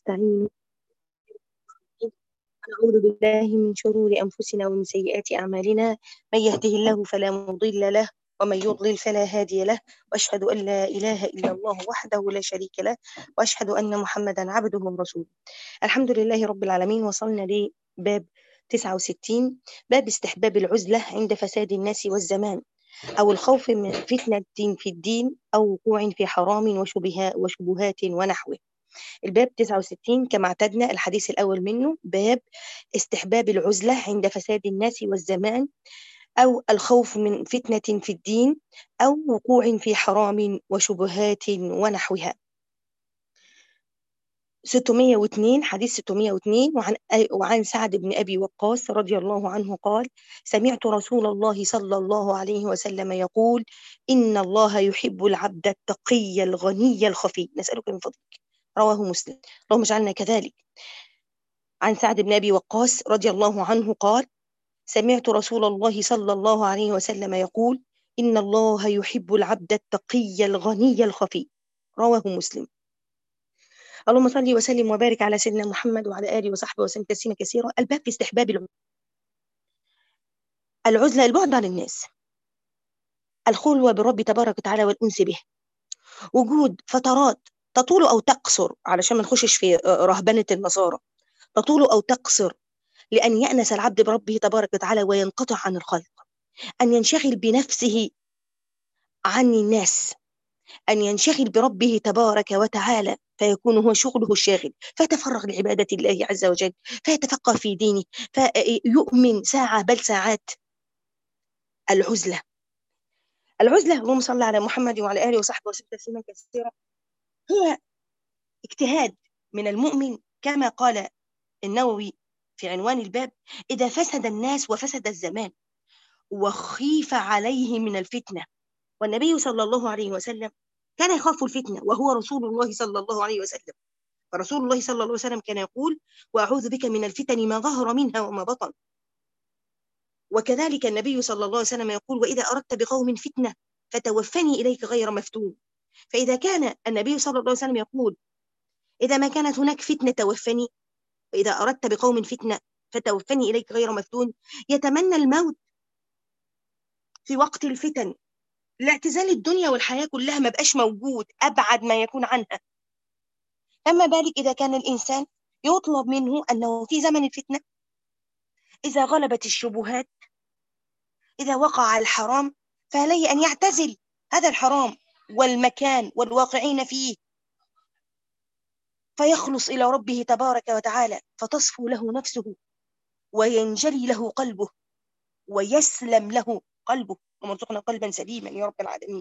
ونستعين نعوذ بالله من شرور أنفسنا ومن سيئات أعمالنا من يهده الله فلا مضل له ومن يضلل فلا هادي له وأشهد أن لا إله إلا الله وحده لا شريك له وأشهد أن محمدا عبده ورسوله الحمد لله رب العالمين وصلنا لباب 69 باب استحباب العزلة عند فساد الناس والزمان أو الخوف من فتنة في الدين أو وقوع في حرام وشبهات, وشبهات ونحوه الباب 69 كما اعتدنا الحديث الأول منه باب استحباب العزلة عند فساد الناس والزمان أو الخوف من فتنة في الدين أو وقوع في حرام وشبهات ونحوها 602 حديث 602 وعن وعن سعد بن ابي وقاص رضي الله عنه قال سمعت رسول الله صلى الله عليه وسلم يقول ان الله يحب العبد التقي الغني الخفي نسالك من فضلك رواه مسلم اللهم اجعلنا كذلك عن سعد بن ابي وقاص رضي الله عنه قال سمعت رسول الله صلى الله عليه وسلم يقول ان الله يحب العبد التقي الغني الخفي رواه مسلم اللهم صل وسلم وبارك على سيدنا محمد وعلى اله وصحبه وسلم تسليما كثيرا الباب في استحباب العزله العزله البعد عن الناس الخلوه بالرب تبارك وتعالى والانس به وجود فترات تطول او تقصر علشان ما نخشش في رهبنه النصارى تطول او تقصر لان يانس العبد بربه تبارك وتعالى وينقطع عن الخلق ان ينشغل بنفسه عن الناس أن ينشغل بربه تبارك وتعالى فيكون هو شغله الشاغل فيتفرغ لعبادة الله عز وجل فيتفقه في دينه فيؤمن ساعة بل ساعات العزلة العزلة اللهم صل على محمد وعلى آله وصحبه وسلم تسليما كثيرا هو اجتهاد من المؤمن كما قال النووي في عنوان الباب إذا فسد الناس وفسد الزمان وخيف عليه من الفتنة والنبي صلى الله عليه وسلم كان يخاف الفتنة وهو رسول الله صلى الله عليه وسلم فرسول الله صلى الله عليه وسلم كان يقول وأعوذ بك من الفتن ما ظهر منها وما بطن وكذلك النبي صلى الله عليه وسلم يقول وإذا أردت بقوم فتنة فتوفني إليك غير مفتون فإذا كان النبي صلى الله عليه وسلم يقول إذا ما كانت هناك فتنة توفني وإذا أردت بقوم فتنة فتوفني إليك غير مفتون يتمنى الموت في وقت الفتن لاعتزال الدنيا والحياة كلها ما بقاش موجود أبعد ما يكون عنها أما بالك إذا كان الإنسان يطلب منه أنه في زمن الفتنة إذا غلبت الشبهات إذا وقع الحرام فعليه أن يعتزل هذا الحرام والمكان والواقعين فيه فيخلص إلى ربه تبارك وتعالى فتصفو له نفسه وينجلي له قلبه ويسلم له قلبه ومرزقنا قلبا سليما يا رب العالمين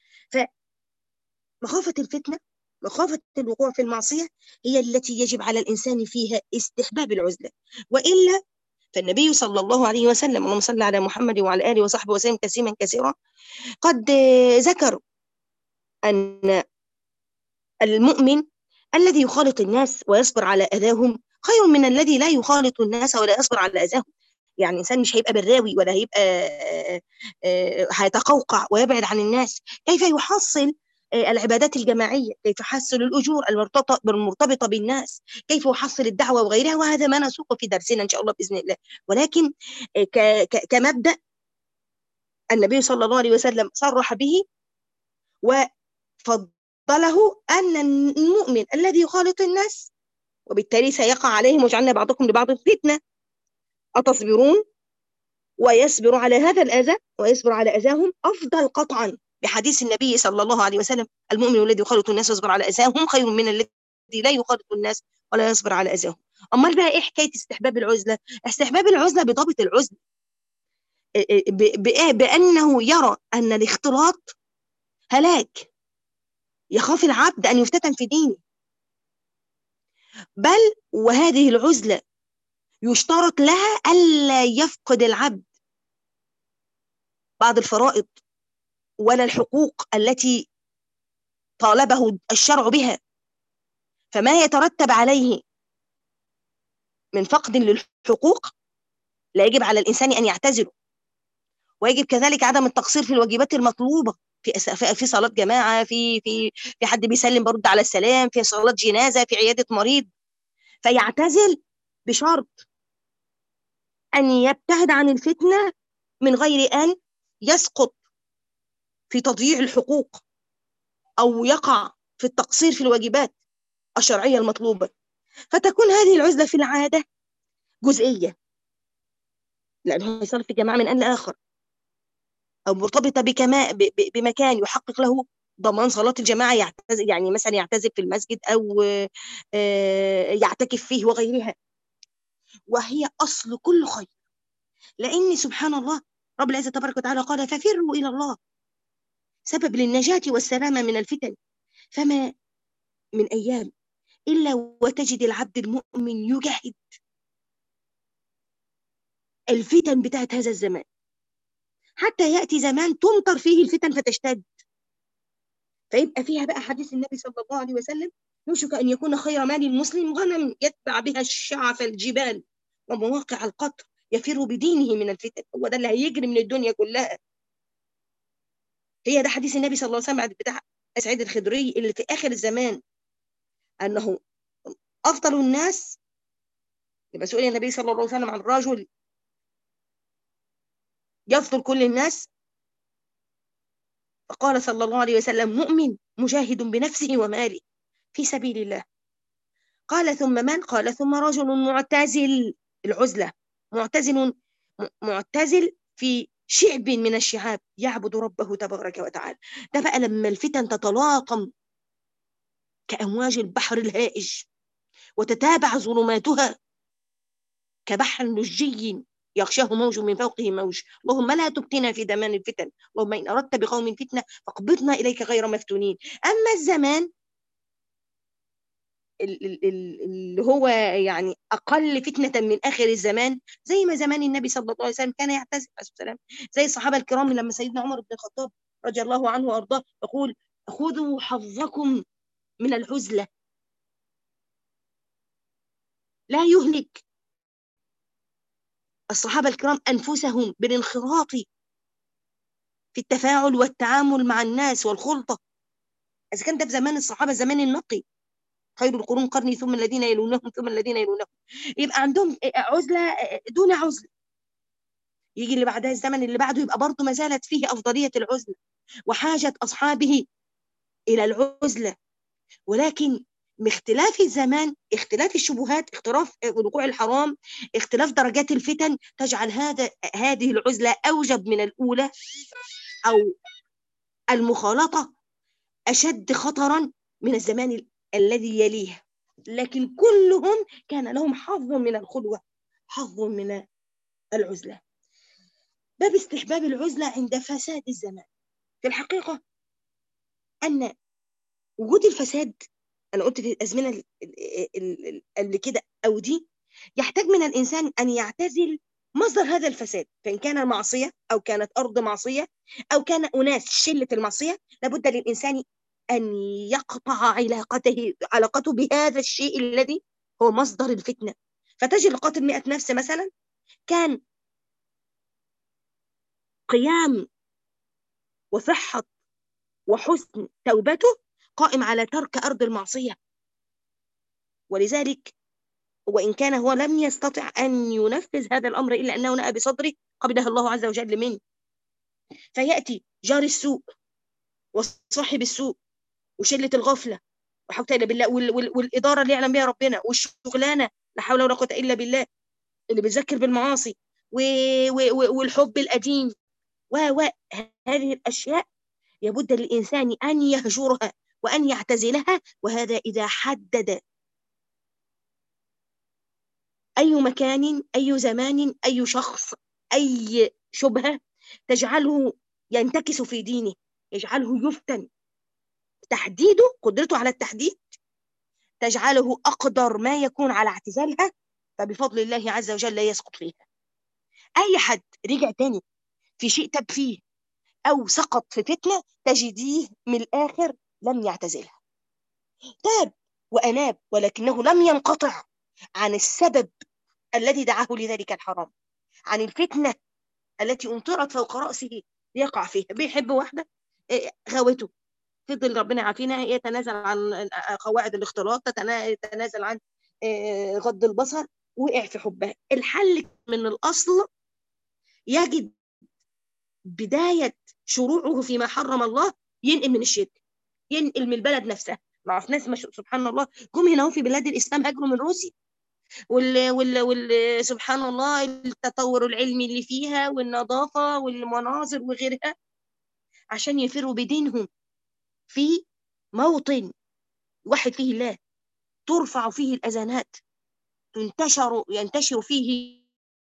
فمخافة الفتنة مخافة الوقوع في المعصية هي التي يجب على الإنسان فيها استحباب العزلة وإلا فالنبي صلى الله عليه وسلم اللهم صل على محمد وعلى آله وصحبه وسلم تسليما كثيرا قد ذكر أن المؤمن الذي يخالط الناس ويصبر على أذاهم خير من الذي لا يخالط الناس ولا يصبر على أذاهم يعني انسان مش هيبقى براوي ولا هيبقى هيتقوقع ويبعد عن الناس كيف يحصل العبادات الجماعيه كيف يحصل الاجور المرتبطه المرتبطه بالناس كيف يحصل الدعوه وغيرها وهذا ما نسوقه في درسنا ان شاء الله باذن الله ولكن كمبدا النبي صلى الله عليه وسلم صرح به وفضله ان المؤمن الذي يخالط الناس وبالتالي سيقع عليهم وجعلنا بعضكم لبعض فتنه أتصبرون ويصبر على هذا الأذى ويصبر على أذاهم أفضل قطعا بحديث النبي صلى الله عليه وسلم المؤمن الذي يخالط الناس ويصبر على أذاهم خير من الذي لا يخالط الناس ولا يصبر على أذاهم أمال بقى إيه حكاية استحباب العزلة استحباب العزلة بضابط العزلة بأنه يرى أن الاختلاط هلاك يخاف العبد أن يفتتن في دينه بل وهذه العزلة يشترط لها ألا يفقد العبد بعض الفرائض ولا الحقوق التي طالبه الشرع بها فما يترتب عليه من فقد للحقوق لا يجب على الإنسان أن يعتزله ويجب كذلك عدم التقصير في الواجبات المطلوبة في في صلاة جماعة في في في حد بيسلم برد على السلام في صلاة جنازة في عيادة مريض فيعتزل بشرط أن يبتعد عن الفتنة من غير أن يسقط في تضييع الحقوق أو يقع في التقصير في الواجبات الشرعية المطلوبة فتكون هذه العزلة في العادة جزئية لأنه يصل في جماعة من أن لآخر أو مرتبطة بكما بمكان يحقق له ضمان صلاة الجماعة يعتزل يعني مثلا يعتزل في المسجد أو يعتكف فيه وغيرها وهي أصل كل خير لأن سبحان الله رب العزة تبارك وتعالى قال ففروا إلى الله سبب للنجاة والسلامة من الفتن فما من أيام إلا وتجد العبد المؤمن يجاهد الفتن بتاعت هذا الزمان حتى يأتي زمان تمطر فيه الفتن فتشتد فيبقى فيها بقى حديث النبي صلى الله عليه وسلم يوشك أن يكون خير مال المسلم غنم يتبع بها الشعف الجبال ومواقع القطر يفر بدينه من الفتن هو ده اللي هيجري من الدنيا كلها هي ده حديث النبي صلى الله عليه وسلم بتاع سعيد الخدري اللي في آخر الزمان أنه أفضل الناس يبقى سئل النبي صلى الله عليه وسلم عن رجل يفضل كل الناس فقال صلى الله عليه وسلم مؤمن مجاهد بنفسه وماله في سبيل الله قال ثم من قال ثم رجل معتزل العزلة معتزل معتزل في شعب من الشعاب يعبد ربه تبارك وتعالى ده بقى لما الفتن تتلاطم كأمواج البحر الهائج وتتابع ظلماتها كبحر لجي يغشاه موج من فوقه موج اللهم لا تبتنا في دمان الفتن اللهم إن أردت بقوم فتنة فاقبضنا إليك غير مفتونين أما الزمان اللي هو يعني أقل فتنة من آخر الزمان زي ما زمان النبي صلى الله عليه وسلم كان يعتزل عليه السلام زي الصحابة الكرام لما سيدنا عمر بن الخطاب رضي الله عنه وأرضاه يقول خذوا حظكم من العزلة لا يهلك الصحابة الكرام أنفسهم بالانخراط في التفاعل والتعامل مع الناس والخلطة إذا كان ده في زمان الصحابة زمان النقي خير القرون قرني ثم الذين يلونهم ثم الذين يلونهم يبقى عندهم عزلة دون عزلة يجي اللي بعدها الزمن اللي بعده يبقى برضه ما زالت فيه أفضلية العزلة وحاجة أصحابه إلى العزلة ولكن باختلاف الزمان اختلاف الشبهات اختلاف وقوع الحرام اختلاف درجات الفتن تجعل هذا هذه العزلة أوجب من الأولى أو المخالطة أشد خطرا من الزمان الذي يليه لكن كلهم كان لهم حظ من الخلوة حظ من العزلة باب استحباب العزلة عند فساد الزمان في الحقيقة أن وجود الفساد أنا قلت في الأزمنة اللي كده أو دي يحتاج من الإنسان أن يعتزل مصدر هذا الفساد فإن كان معصية أو كانت أرض معصية أو كان أناس شلة المعصية لابد للإنسان أن يقطع علاقته علاقته بهذا الشيء الذي هو مصدر الفتنة فتجد القاتل مئة نفس مثلا كان قيام وصحة وحسن توبته قائم على ترك أرض المعصية ولذلك وإن كان هو لم يستطع أن ينفذ هذا الأمر إلا أنه نأى بصدره قبله الله عز وجل منه فيأتي جار السوء وصاحب السوء وشلة الغفلة وحول إلا بالله والإدارة اللي يعلم بها ربنا والشغلانة لا حول ولا قوة إلا بالله اللي بيذكر بالمعاصي والحب القديم و هذه الأشياء لابد للإنسان أن يهجرها وأن يعتزلها وهذا إذا حدد أي مكان أي زمان أي شخص أي شبهة تجعله ينتكس في دينه يجعله يفتن تحديده قدرته على التحديد تجعله أقدر ما يكون على اعتزالها فبفضل الله عز وجل لا يسقط فيها أي حد رجع تاني في شيء تب فيه أو سقط في فتنة تجديه من الآخر لم يعتزلها تاب وأناب ولكنه لم ينقطع عن السبب الذي دعاه لذلك الحرام عن الفتنة التي أمطرت فوق رأسه يقع فيها بيحب واحدة إيه، غوته فضل ربنا يعافينا يتنازل عن قواعد الاختلاط تتنازل عن آه، غض البصر وقع في حبها الحل من الأصل يجد بداية شروعه فيما حرم الله ينقل من الشرك ينقل من البلد نفسها نعرف ناس مش سبحان الله جم هنا في بلاد الإسلام هاجروا من روسيا وال وال وال سبحان الله التطور العلمي اللي فيها والنظافة والمناظر وغيرها عشان يفروا بدينهم في موطن يوحد فيه الله ترفع فيه الأذانات ينتشر ينتشر فيه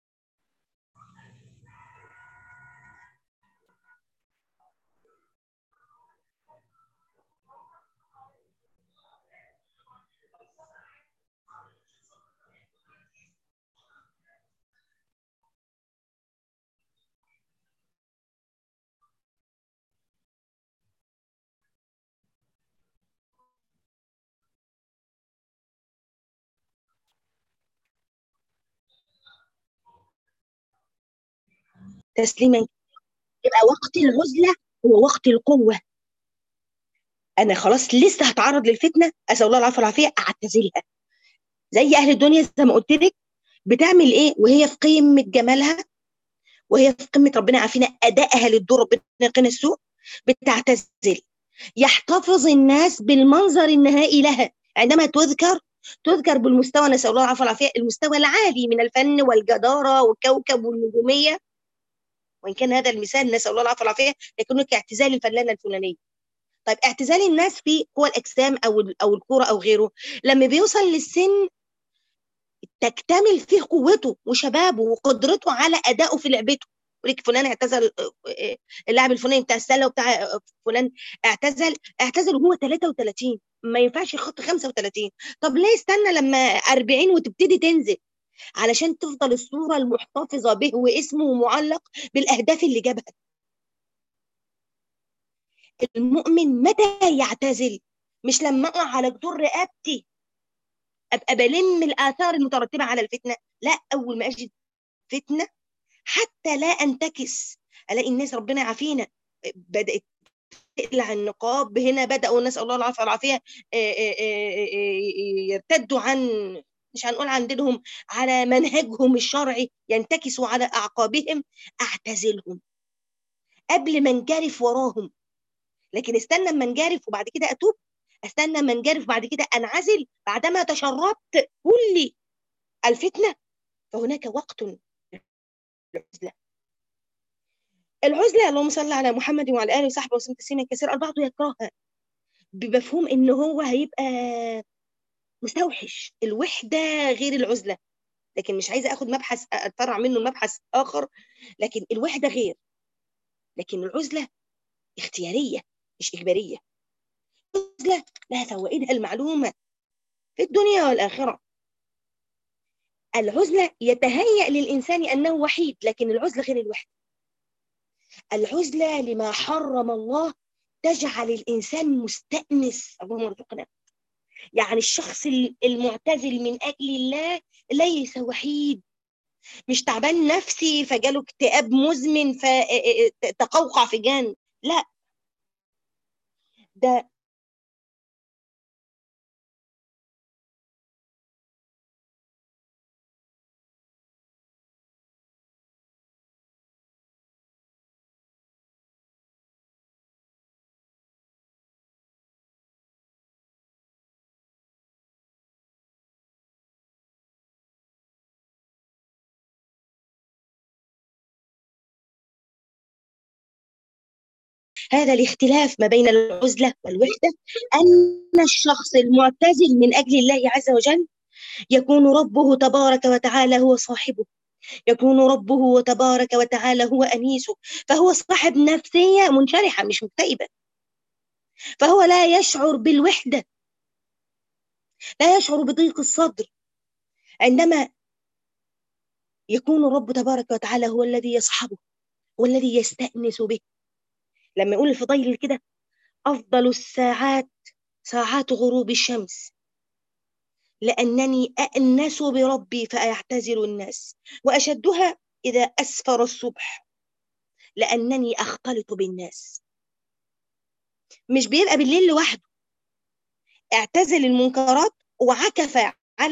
تسليما يبقى وقت العزلة هو وقت القوة أنا خلاص لسه هتعرض للفتنة أسأل الله العافية والعافية أعتزلها زي أهل الدنيا زي ما قلت لك بتعمل إيه وهي في قمة جمالها وهي في قمة ربنا عافينا أدائها للدور ربنا يقينا السوء بتعتزل يحتفظ الناس بالمنظر النهائي لها عندما تذكر تذكر بالمستوى نسأل الله العافية والعافية المستوى العالي من الفن والجدارة والكوكب والنجومية وان كان هذا المثال نسال الله العافيه والعافيه لكنه كاعتزال الفنانه الفلانيه طيب اعتزال الناس في قوى الاجسام او او الكوره او غيره لما بيوصل للسن تكتمل فيه قوته وشبابه وقدرته على ادائه في لعبته ولك فلان اعتزل اللاعب الفلاني بتاع السله وبتاع فلان اعتزل اعتزل وهو 33 ما ينفعش يخط 35 طب ليه استنى لما 40 وتبتدي تنزل علشان تفضل الصورة المحتفظة به واسمه معلق بالأهداف اللي جابها المؤمن متى يعتزل مش لما أقع على جدور رقبتي أبقى بلم الآثار المترتبة على الفتنة لا أول ما أجد فتنة حتى لا أنتكس ألاقي الناس ربنا يعافينا بدأت تقلع النقاب هنا بدأوا نسأل الله العافية والعافية يرتدوا عن مش هنقول عن دينهم على منهجهم الشرعي ينتكسوا على أعقابهم أعتزلهم قبل ما انجرف وراهم لكن استنى اما انجرف وبعد كده أتوب استنى اما انجرف وبعد كده أنعزل بعدما تشربت كل الفتنة فهناك وقت العزلة العزلة اللهم صل على محمد وعلى آله وصحبه وسلم تسليما كثيرا البعض يكرهها بمفهوم ان هو هيبقى مستوحش الوحدة غير العزلة لكن مش عايزة أخد مبحث أتفرع منه مبحث آخر لكن الوحدة غير لكن العزلة اختيارية مش إجبارية العزلة لها فوائدها المعلومة في الدنيا والآخرة العزلة يتهيأ للإنسان أنه وحيد لكن العزلة غير الوحدة العزلة لما حرم الله تجعل الإنسان مستأنس اللهم ارزقنا يعني الشخص المعتزل من أجل الله ليس وحيد مش تعبان نفسي فجاله اكتئاب مزمن فتقوقع في جان لا ده هذا الاختلاف ما بين العزلة والوحدة أن الشخص المعتزل من أجل الله عز وجل يكون ربه تبارك وتعالى هو صاحبه يكون ربه تبارك وتعالى هو أنيسه فهو صاحب نفسية منشرحة مش مكتئبة فهو لا يشعر بالوحدة لا يشعر بضيق الصدر عندما يكون الرب تبارك وتعالى هو الذي يصحبه والذي يستأنس به لما يقول الفضيل كده أفضل الساعات ساعات غروب الشمس لأنني أأنس بربي فأعتزل الناس وأشدها إذا أسفر الصبح لأنني أختلط بالناس مش بيبقى بالليل لوحده اعتزل المنكرات وعكف على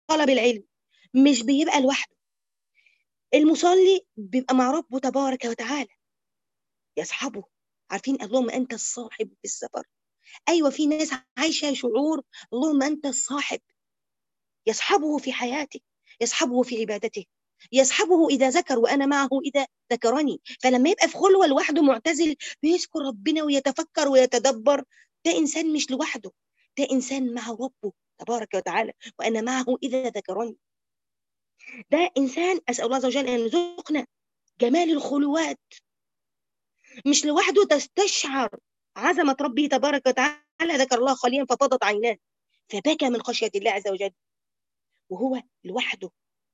طلب العلم مش بيبقى لوحده المصلي بيبقى مع ربه تبارك وتعالى يصحبه عارفين اللهم انت الصاحب في السفر ايوه في ناس عايشه شعور اللهم انت الصاحب يصحبه في حياته يصحبه في عبادته يصحبه اذا ذكر وانا معه اذا ذكرني فلما يبقى في خلوه لوحده معتزل بيذكر ربنا ويتفكر ويتدبر ده انسان مش لوحده ده انسان مع ربه تبارك وتعالى وانا معه اذا ذكرني ده انسان اسال الله عز وجل ان يرزقنا جمال الخلوات مش لوحده تستشعر عظمه ربه تبارك وتعالى ذكر الله خاليا ففاضت عيناه فبكى من خشيه الله عز وجل وهو لوحده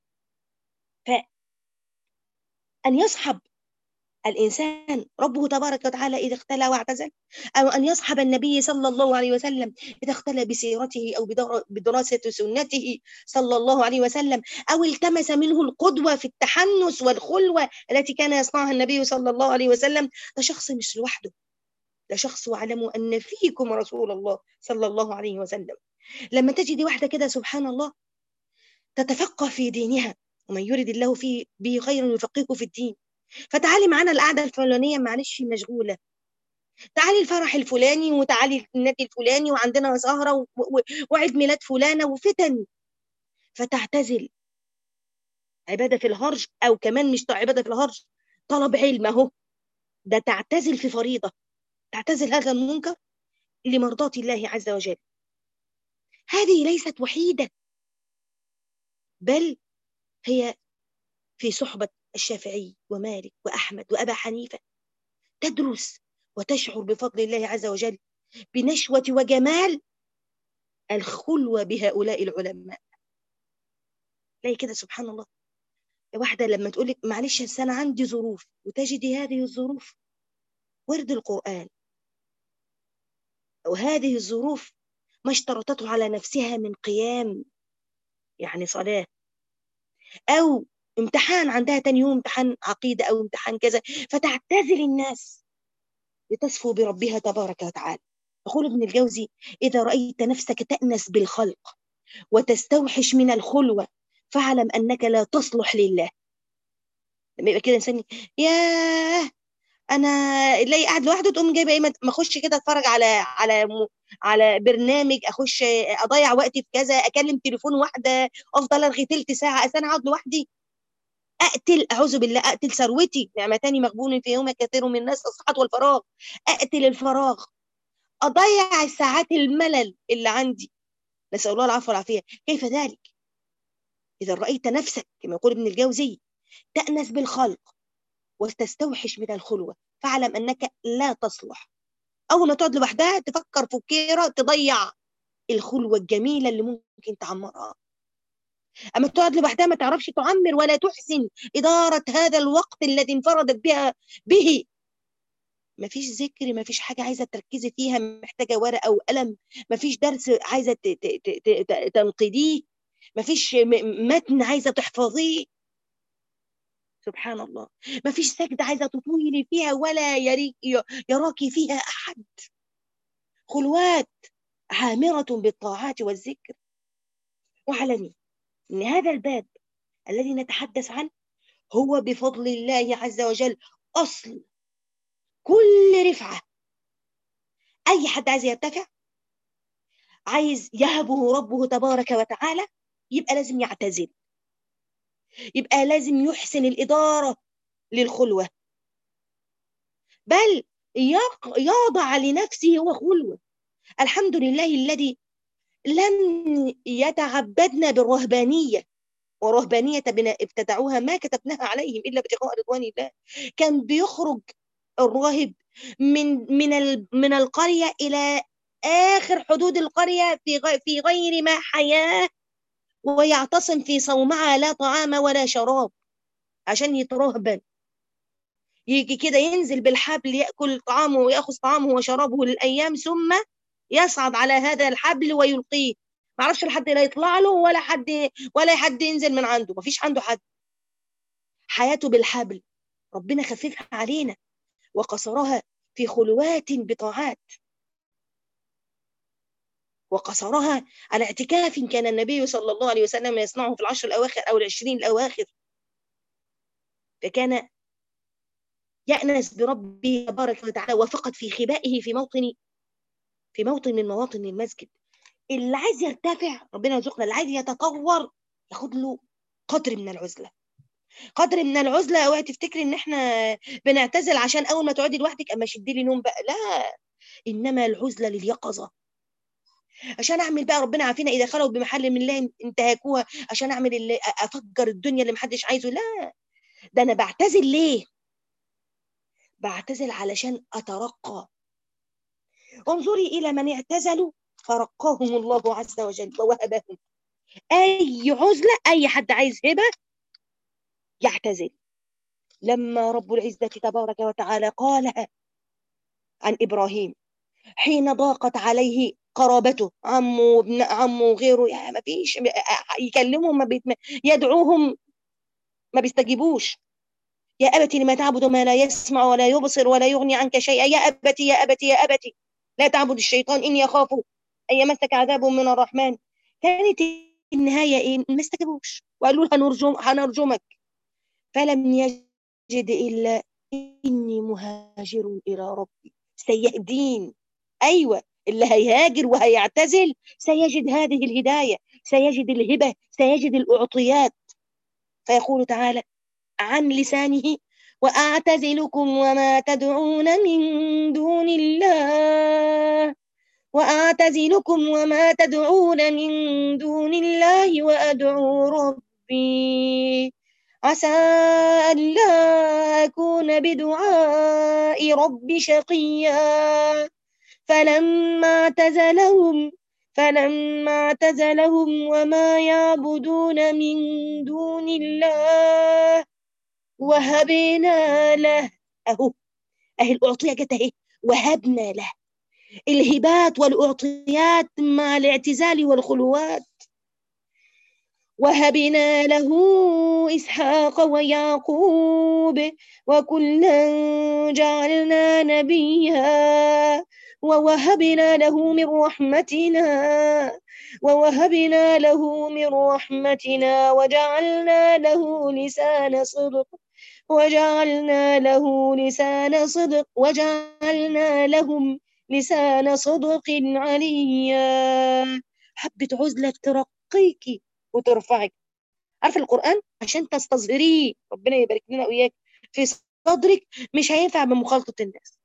فأن يصحب الإنسان ربه تبارك وتعالى إذا اختلى واعتزل أو أن يصحب النبي صلى الله عليه وسلم إذا اختلى بسيرته أو بدراسة سنته صلى الله عليه وسلم أو التمس منه القدوة في التحنس والخلوة التي كان يصنعها النبي صلى الله عليه وسلم ده شخص مش لوحده ده شخص واعلموا أن فيكم رسول الله صلى الله عليه وسلم لما تجد واحدة كده سبحان الله تتفقه في دينها ومن يرد الله فيه به خيرا يفقهه في الدين فتعالي معانا القعده الفلانيه معلش مشغوله تعالي الفرح الفلاني وتعالي النادي الفلاني وعندنا سهره وعيد ميلاد فلانه وفتن فتعتزل عباده في الهرج او كمان مش عباده في الهرج طلب علم اهو ده تعتزل في فريضه تعتزل هذا المنكر لمرضاه الله عز وجل هذه ليست وحيده بل هي في صحبة الشافعي ومالك وأحمد وأبا حنيفة تدرس وتشعر بفضل الله عز وجل بنشوة وجمال الخلوة بهؤلاء العلماء لا كده سبحان الله واحدة لما تقول لك معلش أنا عندي ظروف وتجدي هذه الظروف ورد القرآن وهذه الظروف ما اشترطته على نفسها من قيام يعني صلاة أو امتحان عندها تاني يوم امتحان عقيدة أو امتحان كذا فتعتزل الناس لتصفو بربها تبارك وتعالى يقول ابن الجوزي إذا رأيت نفسك تأنس بالخلق وتستوحش من الخلوة فاعلم أنك لا تصلح لله لما يبقى كده إنسان ياه انا الاقي قاعد لوحده تقوم جايبه ايه ما اخش كده اتفرج على على على برنامج اخش اضيع وقتي في كذا اكلم تليفون واحده افضل ارغي تلت ساعه اصل انا اقعد لوحدي اقتل اعوذ بالله اقتل ثروتي نعمتان مغبون في يوم كثير من الناس الصحه والفراغ اقتل الفراغ اضيع الساعات الملل اللي عندي نسال الله العفو والعافيه كيف ذلك اذا رايت نفسك كما يقول ابن الجوزي تانس بالخلق وتستوحش من الخلوة فاعلم أنك لا تصلح أول ما تقعد لوحدها تفكر فكيرة تضيع الخلوة الجميلة اللي ممكن تعمرها أما تقعد لوحدها ما تعرفش تعمر ولا تحسن إدارة هذا الوقت الذي انفردت بها به ما فيش ذكر ما فيش حاجة عايزة تركزي فيها محتاجة ورقة وقلم ما فيش درس عايزة تنقديه ما فيش متن عايزة تحفظيه سبحان الله ما فيش سجدة عايزة تطولي فيها ولا يريك يراكي فيها أحد خلوات عامرة بالطاعات والذكر واعلمي أن هذا الباب الذي نتحدث عنه هو بفضل الله عز وجل أصل كل رفعة أي حد عايز يرتفع عايز يهبه ربه تبارك وتعالى يبقى لازم يعتزل يبقى لازم يحسن الإدارة للخلوة بل يضع لنفسه هو خلوة الحمد لله الذي لم يتعبدنا بالرهبانية ورهبانية ابتدعوها ما كتبناها عليهم إلا ابتغاء رضوان الله كان بيخرج الراهب من من من القرية إلى آخر حدود القرية في في غير ما حياة ويعتصم في صومعة لا طعام ولا شراب عشان يترهبن يجي كده ينزل بالحبل يأكل طعامه ويأخذ طعامه وشرابه للأيام ثم يصعد على هذا الحبل ويلقيه ما عرفش لحد لا يطلع له ولا حد ولا حد ينزل من عنده ما فيش عنده حد حياته بالحبل ربنا خففها علينا وقصرها في خلوات بطاعات وقصرها على اعتكاف كان النبي صلى الله عليه وسلم يصنعه في العشر الأواخر أو العشرين الأواخر فكان يأنس بربه تبارك وتعالى وفقط في خبائه في موطن في موطن من مواطن المسجد اللي عايز يرتفع ربنا يرزقنا اللي عايز يتطور ياخد له قدر من العزله قدر من العزله اوعي تفتكري ان احنا بنعتزل عشان اول ما تقعدي لوحدك اما شدي لي نوم بقى لا انما العزله لليقظه عشان اعمل بقى ربنا عافينا اذا خلوا بمحل من الله انتهكوها عشان اعمل اللي افجر الدنيا اللي محدش عايزه لا ده انا بعتزل ليه بعتزل علشان اترقى انظري الى من اعتزلوا فرقاهم الله عز وجل ووهبهم اي عزله اي حد عايز هبه يعتزل لما رب العزه تبارك وتعالى قال عن ابراهيم حين ضاقت عليه قرابته عمه ابن عمه وغيره يا ما فيش يكلمهم ما بيتم... يدعوهم ما بيستجيبوش يا أبتي لما تعبد ما لا يسمع ولا يبصر ولا يغني عنك شيئا يا أبتي يا أبتي يا أبتي لا تعبد الشيطان إني أخاف أن يمسك عذاب من الرحمن كانت النهاية إيه ما استجابوش وقالوا له هنرجم هنرجمك فلم يجد إلا إني مهاجر إلى ربي سيهدين أيوة اللي هيهاجر وهيعتزل سيجد هذه الهداية سيجد الهبة سيجد الأعطيات فيقول تعالى عن لسانه وأعتزلكم وما تدعون من دون الله وأعتزلكم وما تدعون من دون الله وأدعو ربي عسى ألا أكون بدعاء ربي شقيا فلما اعتزلهم فلما اعتزلهم وما يعبدون من دون الله وهبنا له اهو اهي الاعطيه جت اهي وهبنا له الهبات والاعطيات مع الاعتزال والخلوات وهبنا له اسحاق ويعقوب وكلا جعلنا نبيا ووهبنا له من رحمتنا ووهبنا له من رحمتنا وجعلنا له لسان صدق وجعلنا له لسان صدق وجعلنا لهم لسان صدق عليا حبة عزلة ترقيك وترفعك عارفة القرآن عشان تستظهريه ربنا يبارك لنا وإياك في صدرك مش هينفع بمخالطة الناس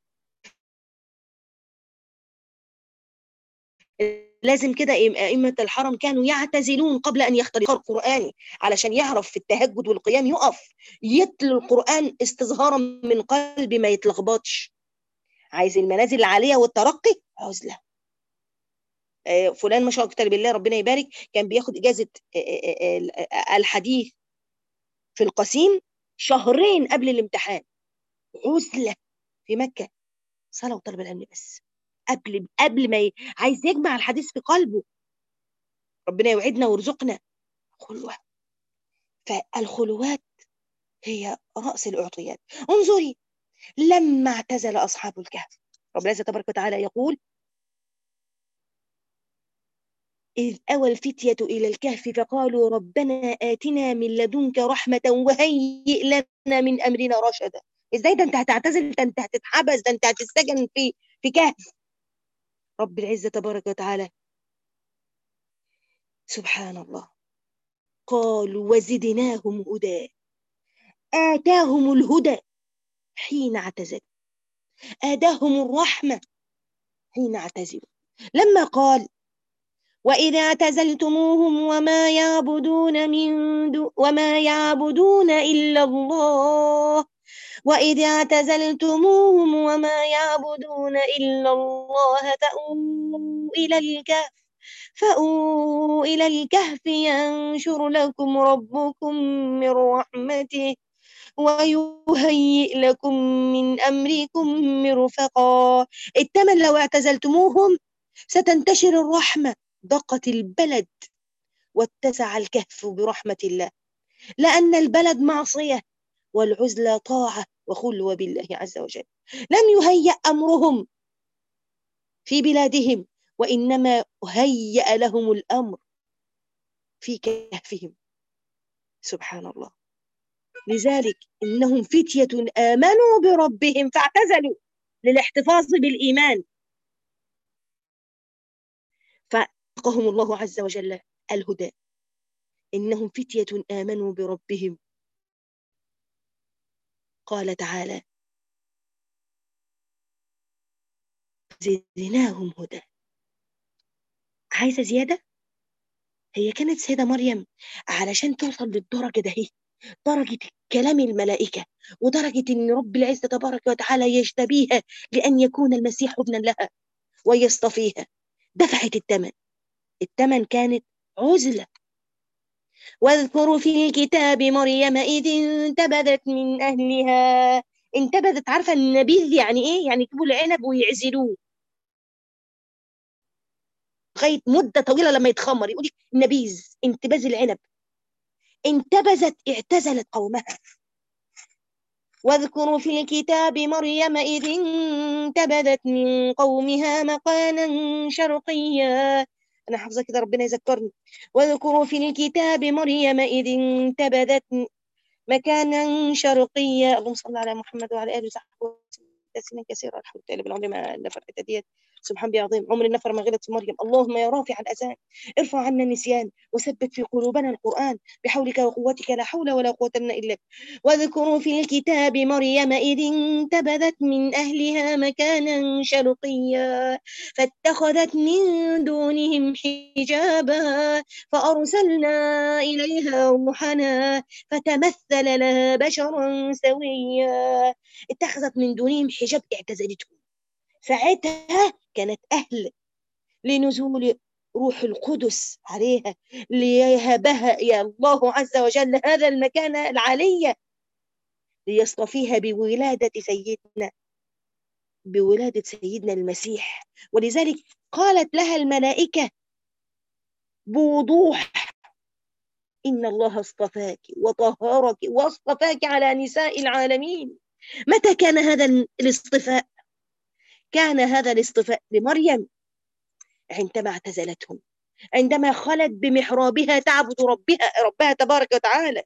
لازم كده أئمة الحرم كانوا يعتزلون قبل أن يخترقوا القرآن علشان يعرف في التهجد والقيام يقف يتلو القرآن استظهارا من قلب ما يتلخبطش عايز المنازل العالية والترقي عزلة فلان ما شاء الله بالله ربنا يبارك كان بياخد إجازة الحديث في القسيم شهرين قبل الامتحان عزلة في مكة صلاة وطلب العلم بس قبل قبل ما ي... عايز يجمع الحديث في قلبه ربنا يوعدنا ويرزقنا خلوة فالخلوات هي رأس الأعطيات انظري لما اعتزل أصحاب الكهف ربنا تبارك وتعالى يقول إذ أوى الفتية إلى الكهف فقالوا ربنا آتنا من لدنك رحمة وهيئ لنا من أمرنا رشدا إزاي ده أنت هتعتزل ده أنت هتتحبس ده أنت هتسجن في في كهف رب العزة تبارك وتعالى سبحان الله قالوا وزدناهم هدى آتاهم الهدى حين اعتزلوا آتاهم الرحمة حين اعتزلوا لما قال وإذا اعتزلتموهم وما يعبدون من دو وما يعبدون إلا الله وإذ اعتزلتموهم وما يعبدون إلا الله فأووا إلى الكهف فأووا إلى الكهف ينشر لكم ربكم من رحمته ويهيئ لكم من أمركم مرفقا التمن لو اعتزلتموهم ستنتشر الرحمة ضقت البلد واتسع الكهف برحمة الله لأن البلد معصية والعزلة طاعة وخلوة بالله عز وجل لم يهيأ أمرهم في بلادهم وإنما هيأ لهم الأمر في كهفهم سبحان الله لذلك إنهم فتية آمنوا بربهم فاعتزلوا للاحتفاظ بالإيمان فأقهم الله عز وجل الهدى إنهم فتية آمنوا بربهم قال تعالى زدناهم هدى عايزة زيادة هي كانت سيدة مريم علشان توصل للدرجة ده هي درجة كلام الملائكة ودرجة إن رب العزة تبارك وتعالى يجتبيها لأن يكون المسيح ابنا لها ويصطفيها دفعت الثمن الثمن كانت عزلة واذكروا في الكتاب مريم إذ انتبذت من أهلها انتبذت عارفة النبيذ يعني إيه؟ يعني يجيبوا العنب ويعزلوه لغاية مدة طويلة لما يتخمر يقول النبيذ انتباذ العنب انتبذت اعتزلت قومها واذكروا في الكتاب مريم إذ انتبذت من قومها مقانا شرقيا أنا حافظة كده ربنا يذكرني واذكروا في الكتاب مريم إذ انتبذت مكانا شرقيا اللهم صل على محمد وعلى آله وصحبه تسليما كثيرا الحمد لله بالعمر ما نفر ديت سبحان بي عظيم عمر النفر ما غلط مريم اللهم يا رافع الأذان ارفع عنا النسيان وثبت في قلوبنا القرآن بحولك وقوتك لا حول ولا قوة إلا بالله واذكروا في الكتاب مريم إذ انتبذت من أهلها مكانا شرقيا فاتخذت من دونهم حجابا فأرسلنا إليها روحنا فتمثل لها بشرا سويا اتخذت من دونهم حجاب اعتزلتهم ساعتها كانت أهل لنزول روح القدس عليها ليهبها يا الله عز وجل هذا المكان العالية ليصطفيها بولادة سيدنا بولادة سيدنا المسيح ولذلك قالت لها الملائكة بوضوح إن الله اصطفاك وطهرك واصطفاك على نساء العالمين متى كان هذا الاصطفاء كان هذا الاصطفاء لمريم عندما اعتزلتهم عندما خلت بمحرابها تعبد ربها ربها تبارك وتعالى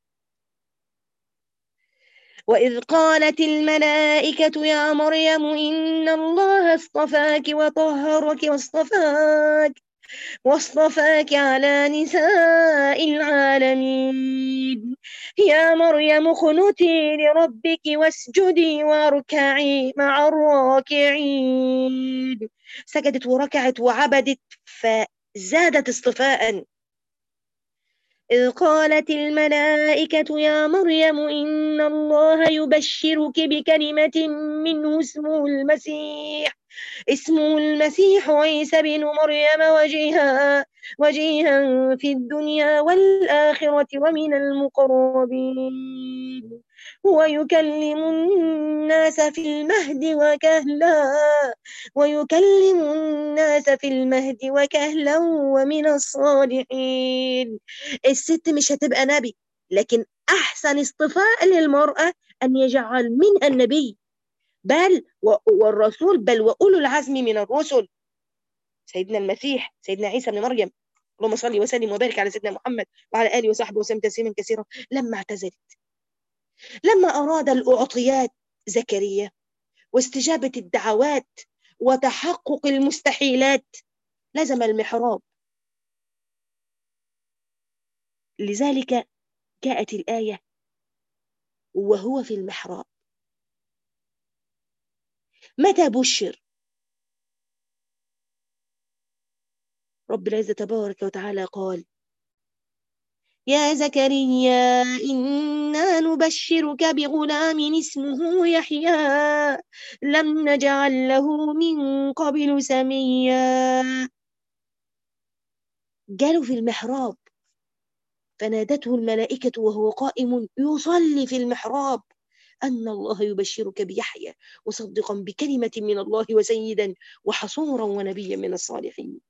وإذ قالت الملائكة يا مريم إن الله اصطفاك وطهرك واصطفاك واصطفاك على نساء العالمين يا مريم اقنتي لربك واسجدي واركعي مع الراكعين سجدت وركعت وعبدت فزادت اصطفاء إذ قالت الملائكة يا مريم إن الله يبشرك بكلمة منه اسمه المسيح اسمه المسيح عيسى بن مريم وجيها وجيها في الدنيا والآخرة ومن المقربين ويكلم الناس في المهد وكهلا ويكلم الناس في المهد وكهلا ومن الصالحين الست مش هتبقى نبي لكن أحسن اصطفاء للمرأة أن يجعل منها النبي بل والرسول بل وأولو العزم من الرسل سيدنا المسيح سيدنا عيسى بن مريم اللهم صل وسلم وبارك على سيدنا محمد وعلى آله وصحبه وسلم تسليما كثيرا لما اعتزلت لما أراد الأعطيات زكريا واستجابة الدعوات وتحقق المستحيلات لزم المحراب لذلك جاءت الآية وهو في المحراب متى بشر رب العزة تبارك وتعالى قال يا زكريا إنا نبشرك بغلام اسمه يحيى لم نجعل له من قبل سميا جالوا في المحراب فنادته الملائكة وهو قائم يصلي في المحراب أن الله يبشرك بيحيى مصدقا بكلمة من الله وسيدا وحصورا ونبيا من الصالحين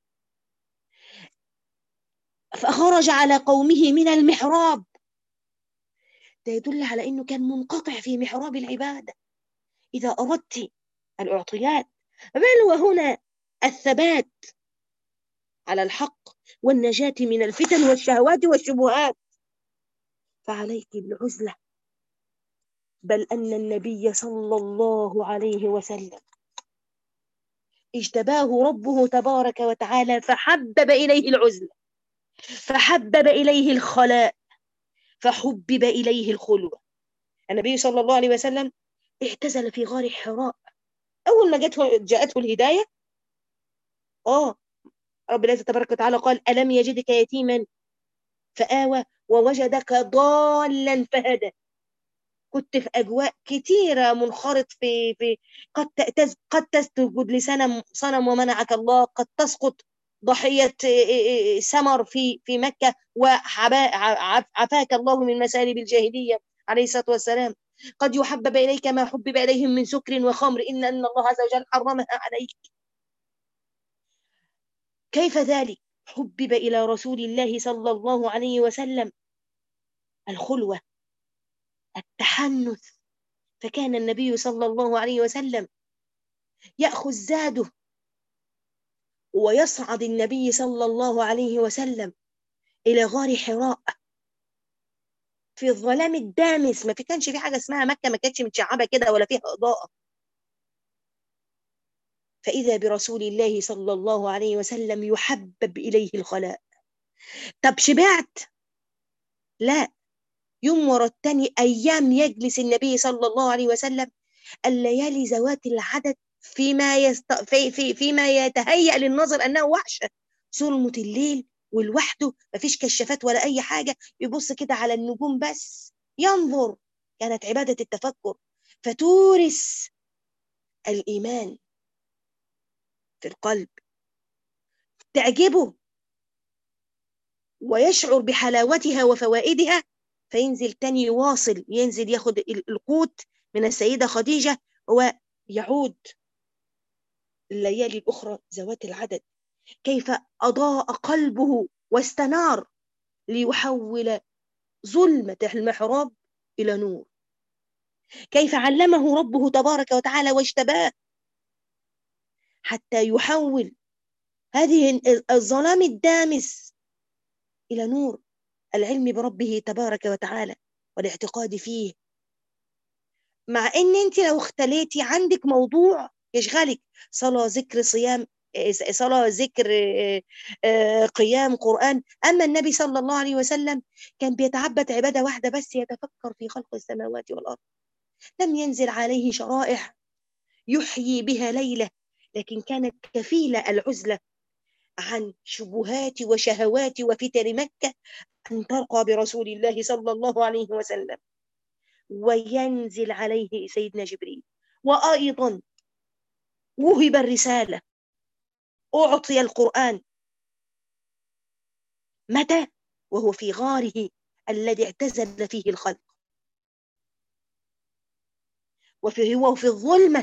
فخرج على قومه من المحراب ده يدل على أنه كان منقطع في محراب العبادة إذا أردت الأعطيات بل وهنا الثبات على الحق والنجاة من الفتن والشهوات والشبهات فعليك بالعزلة بل أن النبي صلى الله عليه وسلم اجتباه ربه تبارك وتعالى فحبب إليه العزلة فحبب إليه الخلاء فحبب إليه الخلوة النبي صلى الله عليه وسلم اعتزل في غار حراء أول ما جاءته جاءته الهداية آه رب العزة تبارك وتعالى قال ألم يجدك يتيما فآوى ووجدك ضالا فهدى كنت في أجواء كتيرة منخرط في في قد تز قد تسجد لصنم صنم ومنعك الله قد تسقط ضحية سمر في في مكة وعفاك الله من مسالب الجاهلية عليه الصلاة والسلام قد يحبب إليك ما حبب إليهم من سكر وخمر إن أن الله عز وجل حرمها عليك كيف ذلك حبب إلى رسول الله صلى الله عليه وسلم الخلوة التحنث فكان النبي صلى الله عليه وسلم يأخذ زاده ويصعد النبي صلى الله عليه وسلم إلى غار حراء في الظلام الدامس ما في كانش في حاجة اسمها مكة ما كانتش متشعبة كده ولا فيها إضاءة فإذا برسول الله صلى الله عليه وسلم يحبب إليه الخلاء طب شبعت لا يوم ورا التاني أيام يجلس النبي صلى الله عليه وسلم الليالي ذوات العدد فيما يست... في... في... فيما يتهيأ للنظر أنه وحشة ظلمة الليل ولوحده مفيش كشافات ولا أي حاجة يبص كده على النجوم بس ينظر كانت عبادة التفكر فتورث الإيمان في القلب تعجبه ويشعر بحلاوتها وفوائدها فينزل تاني يواصل ينزل ياخد القوت من السيدة خديجة ويعود الليالي الأخرى ذوات العدد كيف أضاء قلبه واستنار ليحول ظلمة المحراب إلى نور كيف علمه ربه تبارك وتعالى واجتباه حتى يحول هذه الظلام الدامس إلى نور العلم بربه تبارك وتعالى والاعتقاد فيه مع ان انت لو اختليتي عندك موضوع يشغلك صلاة ذكر صيام صلاة ذكر قيام قرآن أما النبي صلى الله عليه وسلم كان بيتعبد عبادة واحدة بس يتفكر في خلق السماوات والأرض لم ينزل عليه شرائح يحيي بها ليلة لكن كانت كفيلة العزلة عن شبهات وشهوات وفتن مكة أن ترقى برسول الله صلى الله عليه وسلم وينزل عليه سيدنا جبريل وأيضا وهب الرسالة أعطي القرآن متى وهو في غاره الذي اعتزل فيه الخلق وفي هو في الظلمة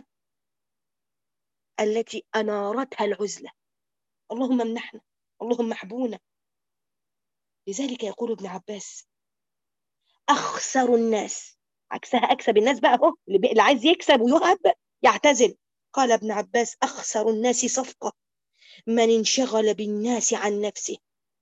التي أنارتها العزلة اللهم امنحنا اللهم احبونا لذلك يقول ابن عباس أخسر الناس عكسها أكسب الناس بقى هو اللي عايز يكسب ويهب يعتزل قال ابن عباس أخسر الناس صفقة من انشغل بالناس عن نفسه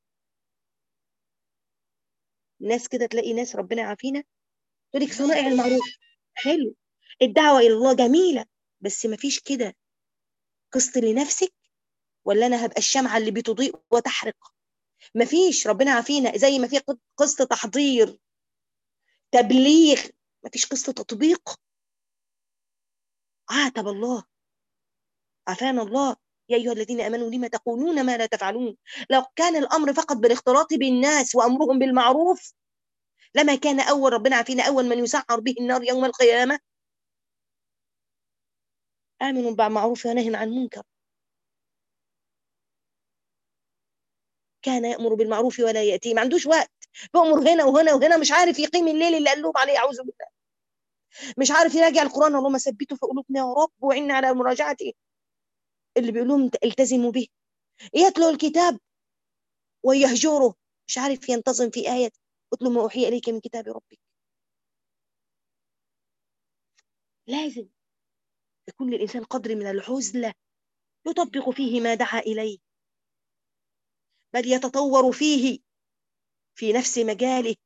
ناس كده تلاقي ناس ربنا يعافينا تقول لك صنائع المعروف حلو الدعوة إلى الله جميلة بس ما فيش كده قسط لنفسك ولا أنا هبقى الشمعة اللي بتضيء وتحرق ما فيش ربنا يعافينا زي ما في قسط تحضير تبليغ ما فيش قسط تطبيق عاتب الله عافانا الله يا أيها الذين آمنوا لما تقولون ما لا تفعلون لو كان الأمر فقط بالاختلاط بالناس وأمرهم بالمعروف لما كان أول ربنا عافينا أول من يسعر به النار يوم القيامة آمنوا بالمعروف ونهي عن المنكر كان يأمر بالمعروف ولا يأتي ما عندوش وقت بأمر هنا وهنا وهنا مش عارف يقيم الليل اللي قلوب عليه أعوذ بالله مش عارف يراجع القرآن اللهم ثبته في قلوبنا يا رب وعنا على مراجعته اللي بيقول لهم التزموا به يتلو الكتاب ويهجره مش عارف ينتظم في آية اتلو ما أوحي إليك من كتاب ربك لازم يكون للإنسان قدر من العزلة يطبق فيه ما دعا إليه بل يتطور فيه في نفس مجاله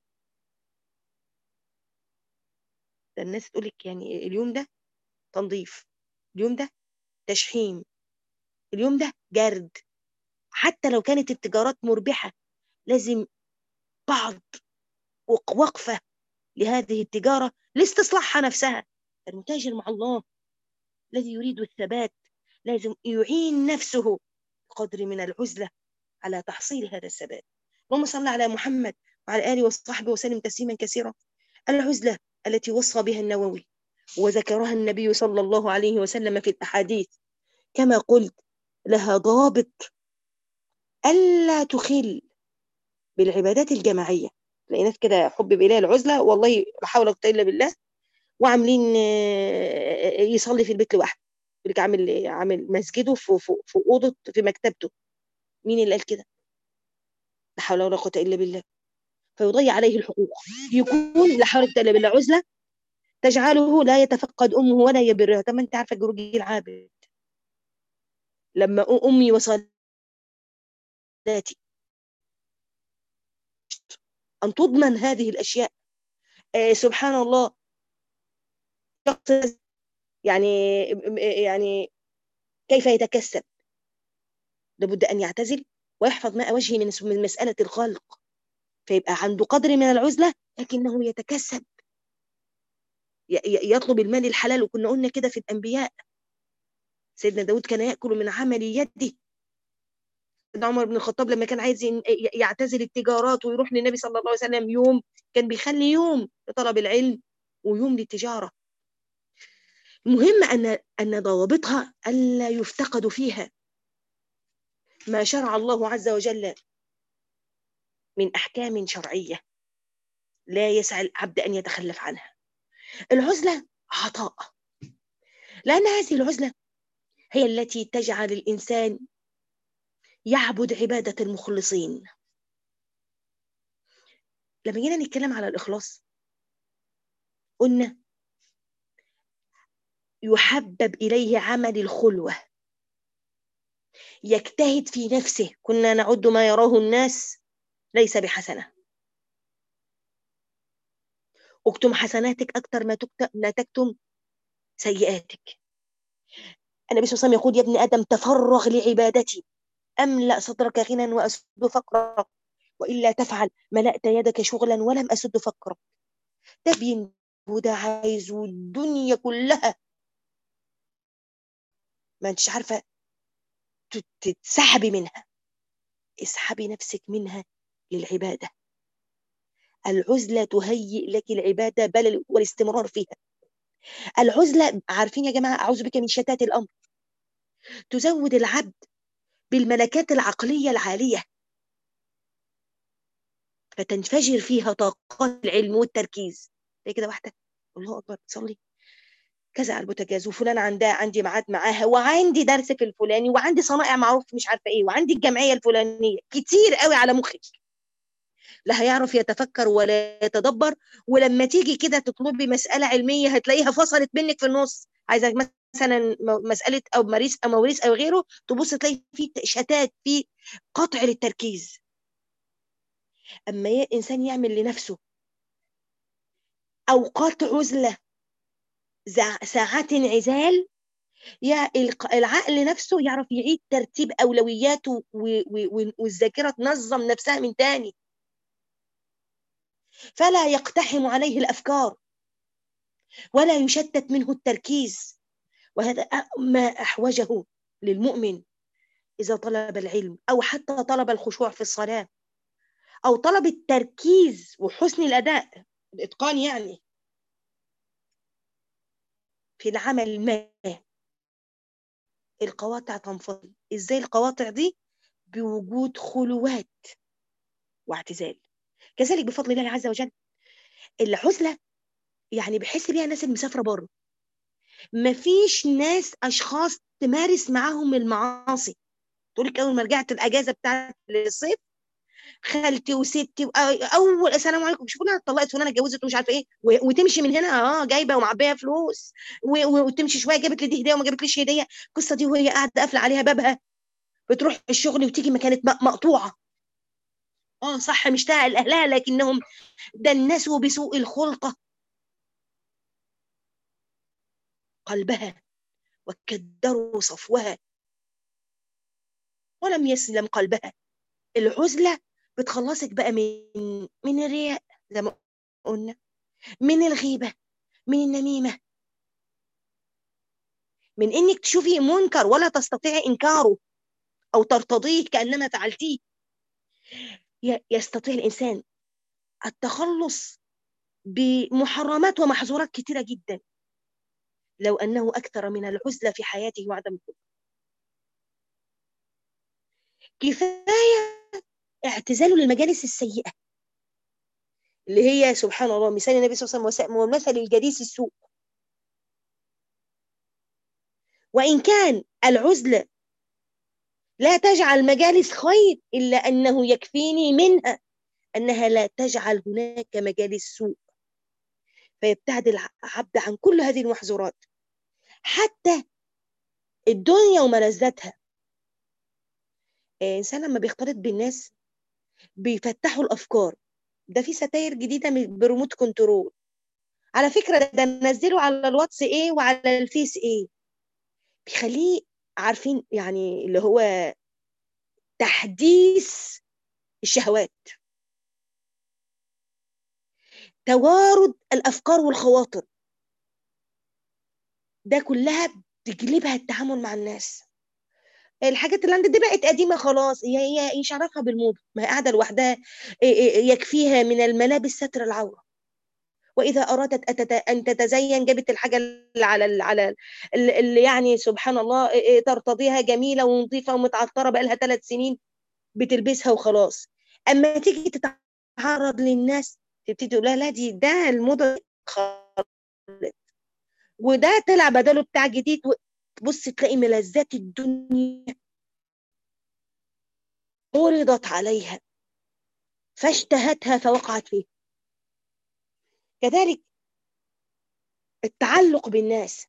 ده الناس تقول لك يعني اليوم ده تنظيف اليوم ده تشحيم اليوم ده جرد حتى لو كانت التجارات مربحة لازم بعض وقفة لهذه التجارة لاستصلاحها نفسها المتاجر مع الله الذي يريد الثبات لازم يعين نفسه بقدر من العزلة على تحصيل هذا الثبات اللهم صل على محمد وعلى آله وصحبه وسلم تسليما كثيرا العزلة التي وصى بها النووي وذكرها النبي صلى الله عليه وسلم في الأحاديث كما قلت لها ضابط ألا تخل بالعبادات الجماعية تلاقي ناس كده حب بإله العزلة والله لا حول ولا قوة إلا بالله وعاملين يصلي في البيت لوحده يقول لك عامل عامل مسجده في في, في اوضه في مكتبته مين اللي قال كده؟ لا حول ولا قوه الا بالله فيضيع عليه الحقوق يكون لا حول ولا قوه الا بالله عزله تجعله لا يتفقد امه ولا يبرها طب ما انت عارفه جروجي العابد لما امي وصلاتي ان تضمن هذه الاشياء آه سبحان الله يعني يعني كيف يتكسب لابد أن يعتزل ويحفظ ماء وجهه من مسألة الخلق فيبقى عنده قدر من العزلة لكنه يتكسب يطلب المال الحلال وكنا قلنا كده في الأنبياء سيدنا داود كان يأكل من عمل يده سيدنا عمر بن الخطاب لما كان عايز يعتزل التجارات ويروح للنبي صلى الله عليه وسلم يوم كان بيخلي يوم لطلب العلم ويوم للتجارة المهم أن أن ضوابطها ألا يفتقد فيها ما شرع الله عز وجل من أحكام شرعية لا يسعى العبد أن يتخلف عنها العزلة عطاء لأن هذه العزلة هي التي تجعل الإنسان يعبد عبادة المخلصين لما جينا نتكلم على الإخلاص قلنا يحبب إليه عمل الخلوة يجتهد في نفسه كنا نعد ما يراه الناس ليس بحسنة اكتم حسناتك أكثر ما تكتم لا تكتم سيئاتك النبي صلى الله عليه وسلم يقول يا ابن آدم تفرغ لعبادتي أملأ صدرك غنى وأسد فقرك وإلا تفعل ملأت يدك شغلا ولم أسد فقرك تبين وده عايز الدنيا كلها ما انتش عارفه تتسحبي منها اسحبي نفسك منها للعباده العزله تهيئ لك العباده بل والاستمرار فيها العزله عارفين يا جماعه اعوذ بك من شتات الامر تزود العبد بالملكات العقليه العاليه فتنفجر فيها طاقات العلم والتركيز زي كده واحده الله اكبر تصلي كذا على البوتاجاز وفلان عندها عندي ميعاد معاها وعندي درس في الفلاني وعندي صنائع معروف مش عارفه ايه وعندي الجمعيه الفلانيه كتير قوي على مخك لا هيعرف يتفكر ولا يتدبر ولما تيجي كده تطلبي مساله علميه هتلاقيها فصلت منك في النص عايزه مثلا مساله او مريس او موريس او غيره تبص تلاقي في شتات في قطع للتركيز اما انسان يعمل لنفسه اوقات عزله ساعات انعزال يا العقل نفسه يعرف يعيد ترتيب اولوياته والذاكره تنظم نفسها من تاني فلا يقتحم عليه الافكار ولا يشتت منه التركيز وهذا ما احوجه للمؤمن اذا طلب العلم او حتى طلب الخشوع في الصلاه او طلب التركيز وحسن الاداء الاتقان يعني في العمل ما القواطع تنفصل ازاي القواطع دي بوجود خلوات واعتزال كذلك بفضل الله عز وجل العزلة يعني بحس بيها الناس المسافرة بره مفيش ناس أشخاص تمارس معاهم المعاصي تقول لك أول ما رجعت الأجازة بتاعت الصيف خالتي وستي اول السلام عليكم شوفوا انا اتطلقت فلانه اتجوزت ومش عارفه ايه وتمشي من هنا اه جايبه ومعبيه فلوس وتمشي شويه جابت لي دي هديه وما جابتليش هديه القصه دي وهي قاعده قافله عليها بابها بتروح الشغل وتيجي ما كانت مقطوعه اه صح مش تعال اهلها لكنهم دنسوا بسوء الخلقه قلبها وكدروا صفوها ولم يسلم قلبها العزله بتخلصك بقى من من الرياء زي ما قلنا من الغيبه من النميمه من انك تشوفي منكر ولا تستطيعي انكاره او ترتضيه كانما فعلتيه يستطيع الانسان التخلص بمحرمات ومحظورات كثيره جدا لو انه اكثر من العزله في حياته وعدم الخلق كفايه اعتزاله للمجالس السيئه اللي هي سبحان الله مثال النبي صلى الله عليه وسلم ومثل الجليس السوء وإن كان العزلة لا تجعل مجالس خير إلا أنه يكفيني منها أنها لا تجعل هناك مجالس سوء فيبتعد العبد عن كل هذه المحظورات حتى الدنيا وملذاتها الإنسان لما بيختلط بالناس بيفتحوا الأفكار ده في ستاير جديدة بريموت كنترول على فكرة ده نزله على الواتس ايه وعلى الفيس ايه بيخليه عارفين يعني اللي هو تحديث الشهوات توارد الافكار والخواطر ده كلها بتجلبها التعامل مع الناس الحاجات اللي عندي دي بقت قديمه خلاص هي هي مش عارفها بالموضه ما هي قاعده لوحدها يكفيها من الملابس ستر العوره واذا ارادت ان تتزين جابت الحاجه اللي على ال على اللي يعني سبحان الله ترتضيها جميله ونظيفه ومتعطره بقى لها ثلاث سنين بتلبسها وخلاص اما تيجي تتعرض للناس تبتدي تقول لا لا دي ده الموضه وده طلع بداله بتاع جديد تبص تلاقي ملذات الدنيا عرضت عليها فاشتهتها فوقعت فيها كذلك التعلق بالناس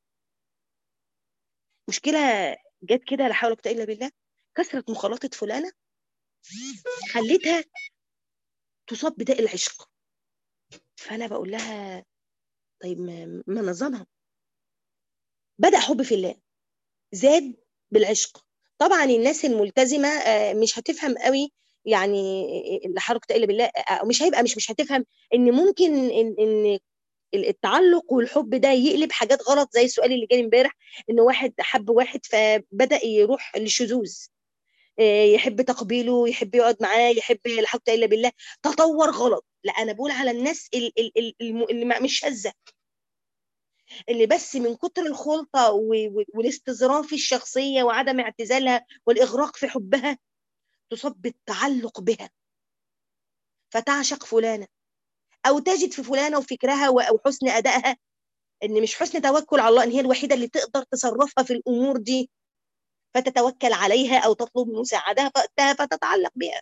مشكلة جت كده لا حول ولا قوة إلا بالله كثرة مخالطة فلانة خلتها تصاب بداء العشق فأنا بقول لها طيب ما نظمها بدأ حب في الله زاد بالعشق طبعا الناس الملتزمة مش هتفهم قوي يعني لا حول ولا بالله مش هيبقى مش مش هتفهم ان ممكن ان, إن التعلق والحب ده يقلب حاجات غلط زي السؤال اللي جالي امبارح ان واحد حب واحد فبدا يروح للشذوذ يحب تقبيله يحب يقعد معاه يحب لا حول الا بالله تطور غلط لا انا بقول على الناس اللي مش شاذه اللي بس من كتر الخلطه والاستظراف في الشخصيه وعدم اعتزالها والاغراق في حبها تصاب بالتعلق بها فتعشق فلانه او تجد في فلانه وفكرها او حسن ادائها ان مش حسن توكل على الله ان هي الوحيده اللي تقدر تصرفها في الامور دي فتتوكل عليها او تطلب مساعدها فتتعلق بها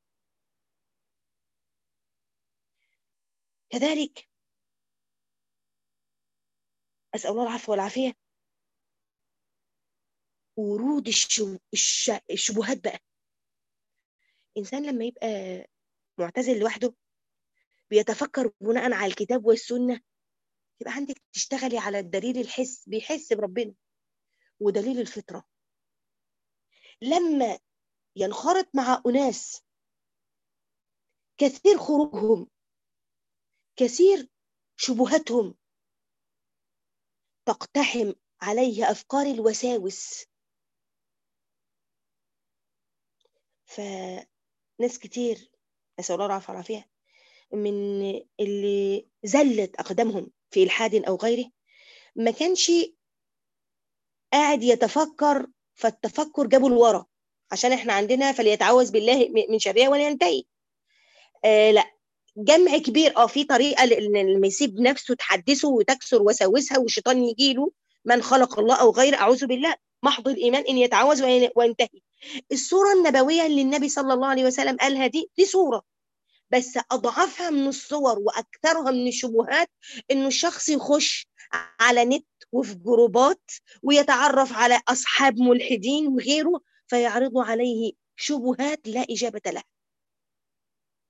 كذلك اسال الله العفو والعافيه ورود الشو... الش... الشبهات بقى انسان لما يبقى معتزل لوحده بيتفكر بناء على الكتاب والسنه يبقى عندك تشتغلي على الدليل الحس بيحس بربنا ودليل الفطره لما ينخرط مع اناس كثير خروجهم كثير شبهاتهم تقتحم عليه افكار الوساوس فناس كتير نسال الله العافيه والعافيه من اللي زلت اقدامهم في الحاد او غيره ما كانش قاعد يتفكر فالتفكر جابه لورا عشان احنا عندنا فليتعوذ بالله من شرها ولينتهي آه لا جمع كبير اه في طريقه لما يسيب نفسه تحدثه وتكسر وساوسها والشيطان يجي له من خلق الله او غيره اعوذ بالله محض الايمان ان يتعوذ وينتهي الصوره النبويه اللي النبي صلى الله عليه وسلم قالها دي دي صوره بس اضعفها من الصور واكثرها من الشبهات انه الشخص يخش على نت وفي جروبات ويتعرف على اصحاب ملحدين وغيره فيعرضوا عليه شبهات لا اجابه لها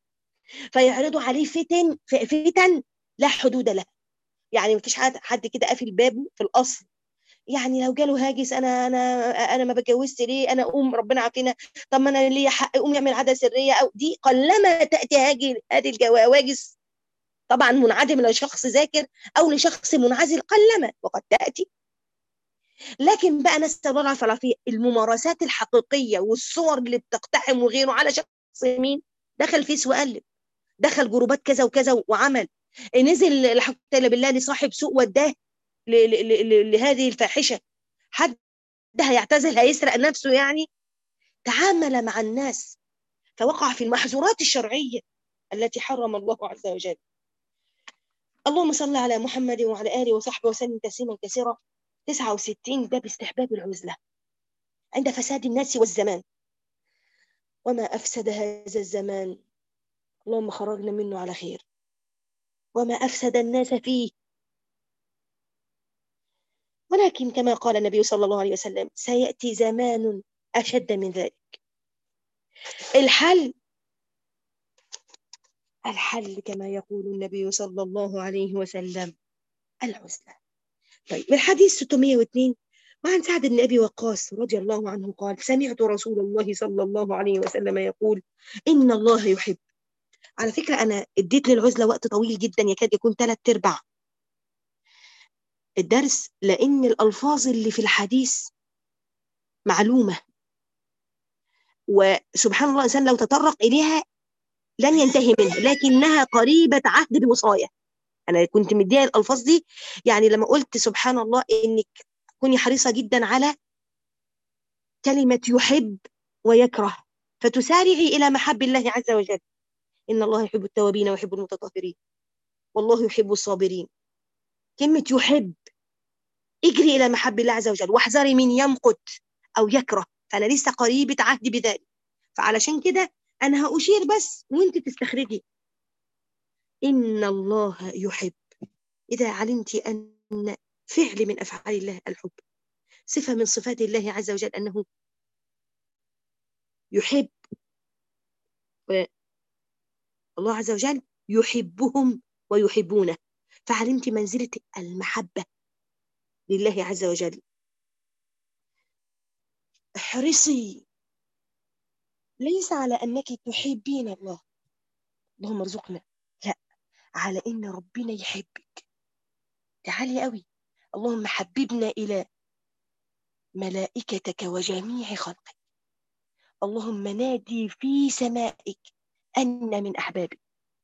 فيعرضوا عليه فتن فتن لا حدود لها يعني مفيش حد حد كده قافل بابه في الاصل يعني لو جاله هاجس انا انا انا ما بتجوزش ليه انا ام ربنا عافينا طب ما انا ليا حق ام يعمل عاده سريه او دي قلما تاتي هاجي هذه الهواجس طبعا منعدم لشخص ذاكر او لشخص منعزل قلما وقد تاتي لكن بقى نسال الله العافيه الممارسات الحقيقيه والصور اللي بتقتحم وغيره على شخص مين دخل فيس وقلب دخل جروبات كذا وكذا وعمل نزل لا حول الا بالله لصاحب سوء وداه لهذه الفاحشه حد هيعتزل هيسرق نفسه يعني تعامل مع الناس فوقع في المحظورات الشرعيه التي حرم الله عز وجل اللهم صل على محمد وعلى اله وصحبه وسلم تسليما كثيرا 69 ده باستحباب العزله عند فساد الناس والزمان وما افسد هذا الزمان اللهم خرجنا منه على خير وما افسد الناس فيه ولكن كما قال النبي صلى الله عليه وسلم سيأتي زمان أشد من ذلك الحل الحل كما يقول النبي صلى الله عليه وسلم العزلة طيب من الحديث 602 وعن سعد بن أبي وقاص رضي الله عنه قال سمعت رسول الله صلى الله عليه وسلم يقول إن الله يحب على فكرة أنا اديت للعزلة وقت طويل جدا يكاد يكون ثلاث أرباع الدرس لأن الألفاظ اللي في الحديث معلومة وسبحان الله الإنسان لو تطرق إليها لن ينتهي منها لكنها قريبة عهد بوصاية أنا كنت مديها الألفاظ دي يعني لما قلت سبحان الله إنك كوني حريصة جدا على كلمة يحب ويكره فتسارعي إلى محب الله عز وجل إن الله يحب التوابين ويحب المتطهرين والله يحب الصابرين كلمة يحب اجري إلى محب الله عز وجل واحذري من يمقت أو يكره فأنا لسه قريبة عهد بذلك فعلشان كده أنا هأشير بس وأنت تستخرجي إن الله يحب إذا علمت أن فعل من أفعال الله الحب صفة من صفات الله عز وجل أنه يحب الله عز وجل يحبهم ويحبونه فعلمت منزلة المحبة لله عز وجل احرصي ليس على أنك تحبين الله اللهم ارزقنا لا على إن ربنا يحبك تعالي قوي اللهم حببنا إلى ملائكتك وجميع خلقك اللهم نادي في سمائك أن من أحبابك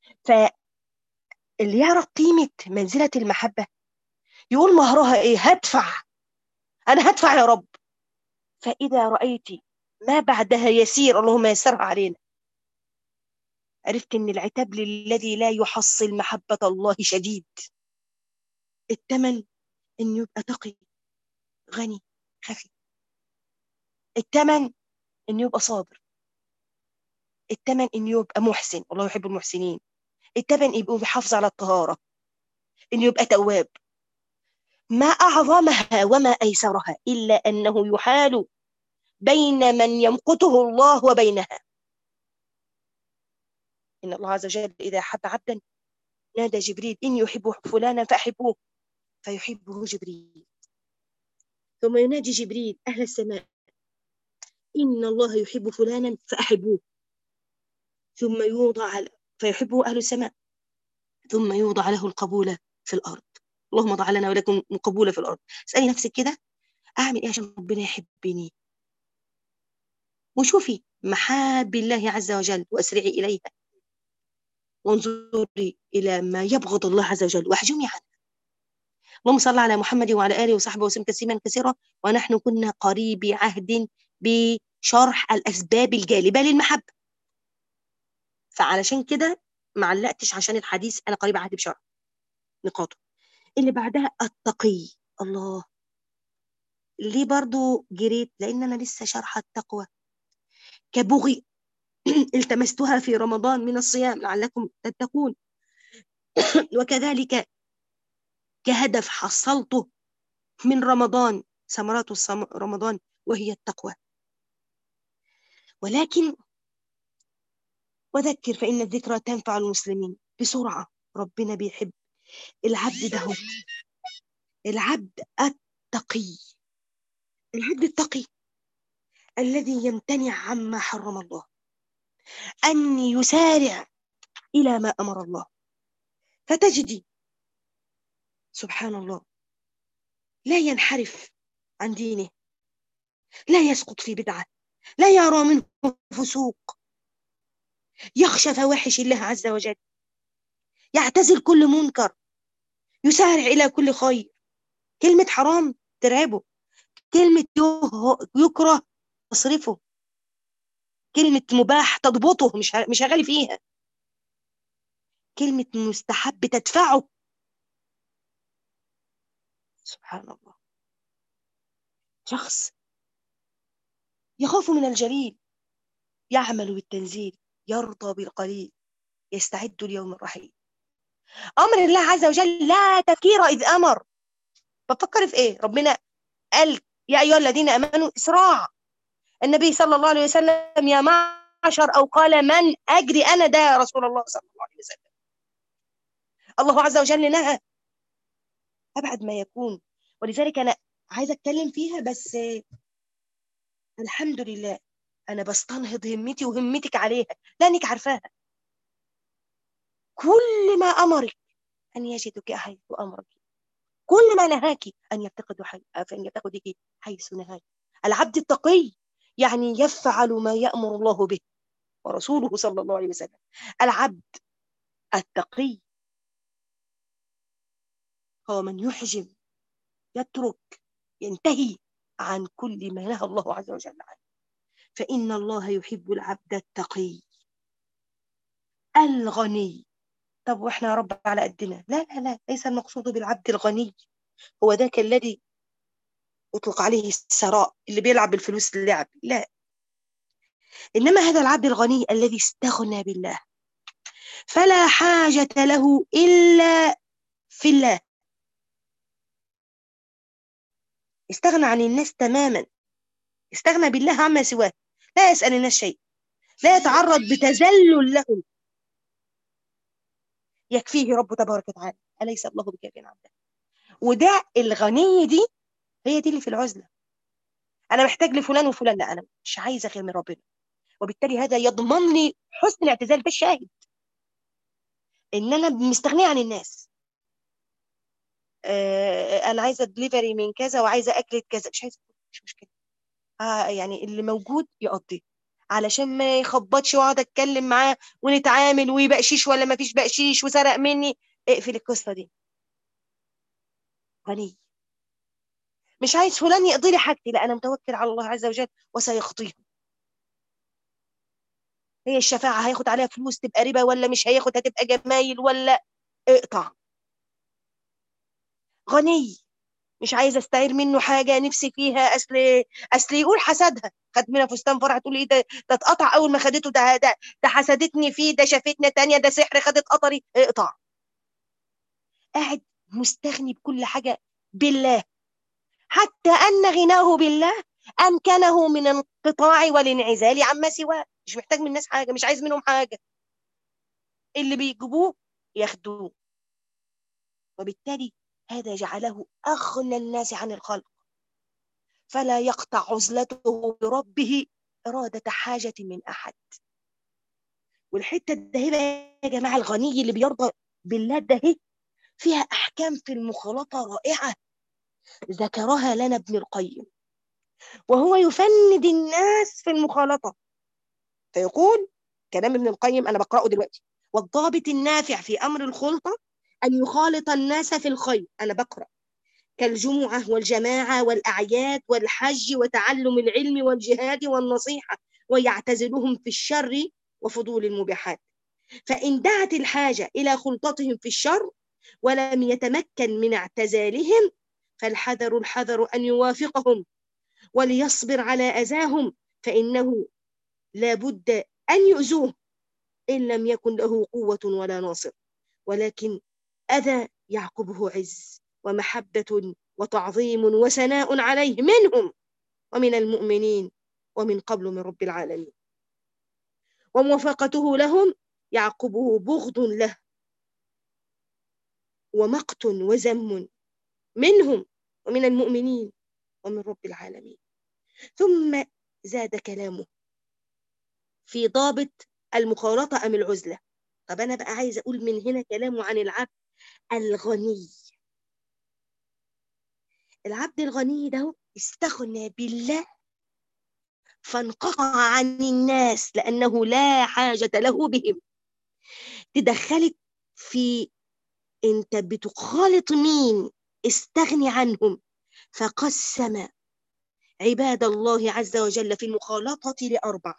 فاللي يعرف قيمة منزلة المحبة يقول مهرها إيه هدفع أنا هدفع يا رب فإذا رأيت ما بعدها يسير اللهم يسرها علينا عرفت ان العتاب للذي لا يحصل محبة الله شديد التمن انه يبقى تقي غني خفي التمن انه يبقى صابر التمن انه يبقى محسن الله يحب المحسنين التمن يبقى بيحافظ على الطهارة انه يبقى تواب ما أعظمها وما أيسرها إلا أنه يحال بين من يمقته الله وبينها إن الله عز وجل إذا حب عبدا نادى جبريل إن يحب فلانا فأحبوه فيحبه جبريل ثم ينادي جبريل أهل السماء إن الله يحب فلانا فأحبوه ثم يوضع فيحبه أهل السماء ثم يوضع له القبول في الأرض اللهم ضع لنا ولكم قبولة في الأرض اسألي نفسك كده أعمل إيه عشان ربنا يحبني وشوفي محاب الله عز وجل وأسرعي إليها وانظري إلى ما يبغض الله عز وجل واحجمي عنه اللهم صل على محمد وعلى آله وصحبه وسلم تسليما كثيرا ونحن كنا قريب عهد بشرح الأسباب الجالبة للمحبة فعلشان كده ما علقتش عشان الحديث أنا قريب عهد بشرح نقاطه اللي بعدها التقي الله ليه برضو جريت لأن أنا لسه شرح التقوى كبغي التمستها في رمضان من الصيام لعلكم تتقون وكذلك كهدف حصلته من رمضان ثمرات رمضان وهي التقوى ولكن وذكر فإن الذكرى تنفع المسلمين بسرعة ربنا بيحب العبد ده هو العبد التقي العبد التقي الذي يمتنع عما حرم الله أن يسارع إلى ما أمر الله فتجدي سبحان الله لا ينحرف عن دينه لا يسقط في بدعة لا يرى منه فسوق يخشى فواحش الله عز وجل يعتزل كل منكر يسارع إلى كل خير كلمة حرام ترعبه كلمة يكره تصرفه كلمة مباح تضبطه مش مش غالي فيها كلمة مستحب تدفعه سبحان الله شخص يخاف من الجليل يعمل بالتنزيل يرضى بالقليل يستعد ليوم الرحيل أمر الله عز وجل لا تكير إذ أمر بفكر في إيه ربنا قال يا أيها الذين آمنوا إسراع النبي صلى الله عليه وسلم يا معشر أو قال من أجري أنا ده يا رسول الله صلى الله عليه وسلم الله عز وجل نهى أبعد ما يكون ولذلك أنا عايزة أتكلم فيها بس الحمد لله أنا بستنهض همتي وهمتك عليها لأنك عارفاها كل ما أمرك أن يجدك حيث أمرك كل ما نهاك أن يفتقد حي... أن يفتقدك حيث نهاك العبد التقي يعني يفعل ما يأمر الله به ورسوله صلى الله عليه وسلم العبد التقي هو من يحجم يترك ينتهي عن كل ما نهى الله عز وجل عنه فإن الله يحب العبد التقي الغني طب واحنا يا رب على قدنا لا لا لا ليس المقصود بالعبد الغني هو ذاك الذي أطلق عليه الثراء اللي بيلعب بالفلوس اللعب لا إنما هذا العبد الغني الذي استغنى بالله فلا حاجة له إلا في الله استغنى عن الناس تماما استغنى بالله عما سواه لا يسأل الناس شيء لا يتعرض بتذلل لهم يكفيه رب تبارك وتعالى أليس الله بكاف عبده وده الغني دي هي دي اللي في العزلة أنا محتاج لفلان وفلان لا أنا مش عايزة غير من ربنا وبالتالي هذا يضمن لي حسن الاعتزال بالشاهد إن أنا مستغنية عن الناس آه أنا عايزة دليفري من كذا وعايزة أكلة كذا مش عايزة مش مشكلة آه يعني اللي موجود يقضي علشان ما يخبطش واقعد اتكلم معاه ونتعامل ويبقشيش ولا ما فيش بقشيش وسرق مني اقفل القصه دي غني مش عايز فلان يقضي لي حاجتي لا انا متوكل على الله عز وجل وسيقضيها هي الشفاعه هياخد عليها فلوس تبقى ربا ولا مش هياخد هتبقى جمايل ولا اقطع غني مش عايزه استعير منه حاجه نفسي فيها اصل اصل يقول حسدها خد منها فستان فرح تقول ايه ده ده اتقطع اول ما خدته ده ده ده حسدتني فيه ده شافتنا تانية ده سحر خدت قطري اقطع قاعد مستغني بكل حاجه بالله حتى ان غناه بالله امكنه من الانقطاع والانعزال عما سواه مش محتاج من الناس حاجه مش عايز منهم حاجه اللي بيجيبوه ياخدوه وبالتالي هذا جعله أغنى الناس عن الخلق فلا يقطع عزلته بربه إرادة حاجة من أحد والحتة ده يا جماعة الغني اللي بيرضى بالله ده فيها أحكام في المخالطة رائعة ذكرها لنا ابن القيم وهو يفند الناس في المخالطة فيقول كلام ابن القيم أنا بقرأه دلوقتي والضابط النافع في أمر الخلطة أن يخالط الناس في الخير أنا بقرأ كالجمعة والجماعة والأعياد والحج وتعلم العلم والجهاد والنصيحة ويعتزلهم في الشر وفضول المباحات فإن دعت الحاجة إلى خلطتهم في الشر ولم يتمكن من اعتزالهم فالحذر الحذر أن يوافقهم وليصبر على أذاهم فإنه لا بد أن يؤذوه إن لم يكن له قوة ولا ناصر ولكن أذى يعقبه عز ومحبة وتعظيم وثناء عليه منهم ومن المؤمنين ومن قبل من رب العالمين وموافقته لهم يعقبه بغض له ومقت وذم منهم ومن المؤمنين ومن رب العالمين ثم زاد كلامه في ضابط المخالطة أم العزلة طب أنا بقى عايز أقول من هنا كلامه عن العبد الغني العبد الغني ده استغنى بالله فانقطع عن الناس لأنه لا حاجة له بهم تدخلت في انت بتخالط مين استغني عنهم فقسم عباد الله عز وجل في المخالطة لأربع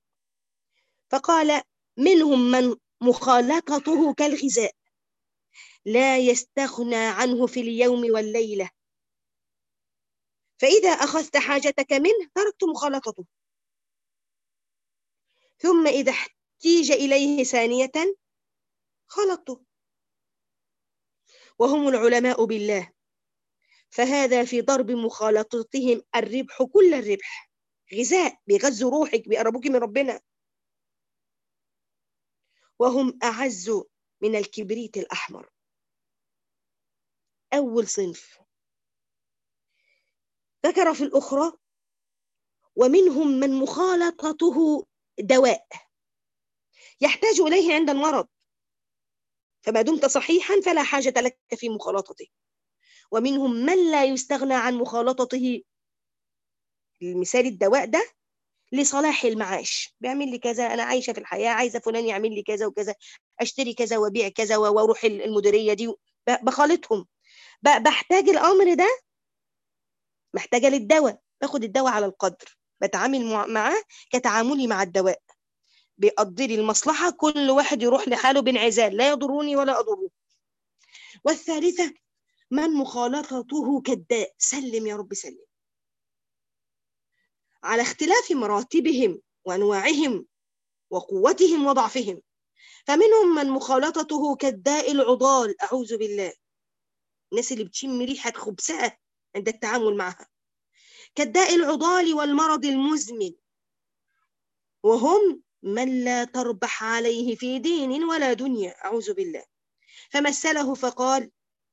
فقال منهم من مخالطته كالغذاء لا يستغنى عنه في اليوم والليلة فإذا أخذت حاجتك منه تركت مخالطته ثم إذا احتيج إليه ثانية خلطته وهم العلماء بالله فهذا في ضرب مخالطتهم الربح كل الربح غذاء بيغذوا روحك بيقربوك من ربنا وهم أعز من الكبريت الأحمر أول صنف ذكر في الأخرى ومنهم من مخالطته دواء يحتاج إليه عند المرض فما دمت صحيحا فلا حاجة لك في مخالطته ومنهم من لا يستغنى عن مخالطته المثال الدواء ده لصلاح المعاش بيعمل لي كذا انا عايشه في الحياه عايزه فلان يعمل لي كذا وكذا اشتري كذا وابيع كذا واروح المديريه دي بخالطهم بحتاج الامر ده محتاجه للدواء باخد الدواء على القدر بتعامل معاه كتعاملي مع الدواء بيقضي لي المصلحه كل واحد يروح لحاله بانعزال لا يضرني ولا اضره والثالثه من مخالطته كالداء سلم يا رب سلم على اختلاف مراتبهم وانواعهم وقوتهم وضعفهم فمنهم من مخالطته كالداء العضال اعوذ بالله الناس اللي بتشم ريحه خبثها عند التعامل معها كالداء العضال والمرض المزمن وهم من لا تربح عليه في دين ولا دنيا أعوذ بالله فمثله فقال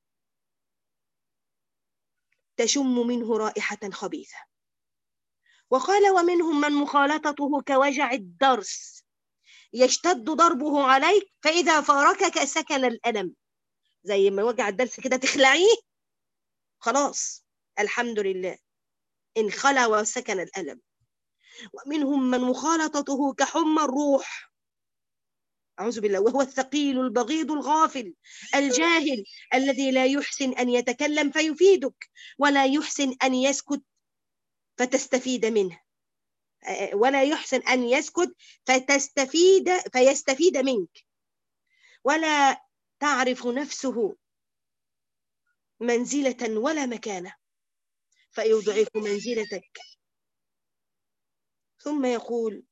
تشم منه رائحة خبيثة وقال ومنهم من مخالطته كوجع الدرس يشتد ضربه عليك فإذا فاركك سكن الألم زي ما وجع الدرس كده تخلعيه خلاص الحمد لله انخلع وسكن الألم ومنهم من مخالطته كحمى الروح أعوذ بالله وهو الثقيل البغيض الغافل الجاهل الذي لا يحسن أن يتكلم فيفيدك ولا يحسن أن يسكت فتستفيد منه ولا يحسن أن يسكت فتستفيد فيستفيد منك ولا تعرف نفسه منزلة ولا مكانة فيضعف منزلتك ثم يقول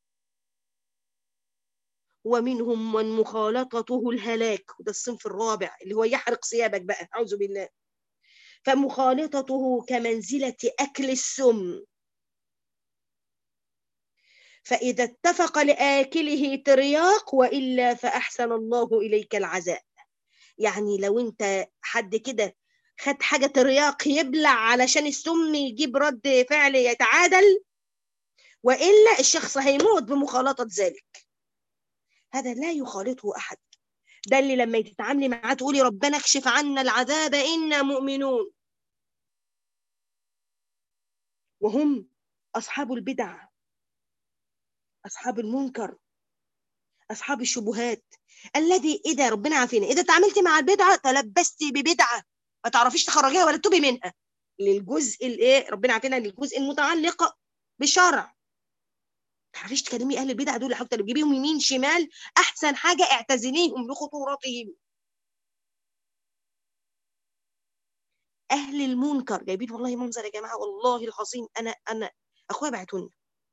ومنهم من مخالطته الهلاك وده الصنف الرابع اللي هو يحرق ثيابك بقى أعوذ بالله فمخالطته كمنزلة أكل السم فإذا اتفق لآكله ترياق وإلا فأحسن الله إليك العزاء يعني لو أنت حد كده خد حاجة ترياق يبلع علشان السم يجيب رد فعل يتعادل وإلا الشخص هيموت بمخالطة ذلك هذا لا يخالطه أحد ده اللي لما تتعاملي معاه تقولي ربنا اكشف عنا العذاب إنا مؤمنون وهم أصحاب البدع أصحاب المنكر أصحاب الشبهات الذي إذا ربنا عافينا إذا تعاملت مع البدعة تلبست ببدعة ما تعرفيش تخرجيها ولا تتوبي منها للجزء الايه ربنا عافينا للجزء المتعلق بالشرع تعرفيش تكلمي اهل البدع دول حتى لو تجيبيهم يمين شمال احسن حاجه اعتزليهم لخطورتهم اهل المنكر جايبين والله منظر يا جماعه والله العظيم انا انا اخويا بعتوني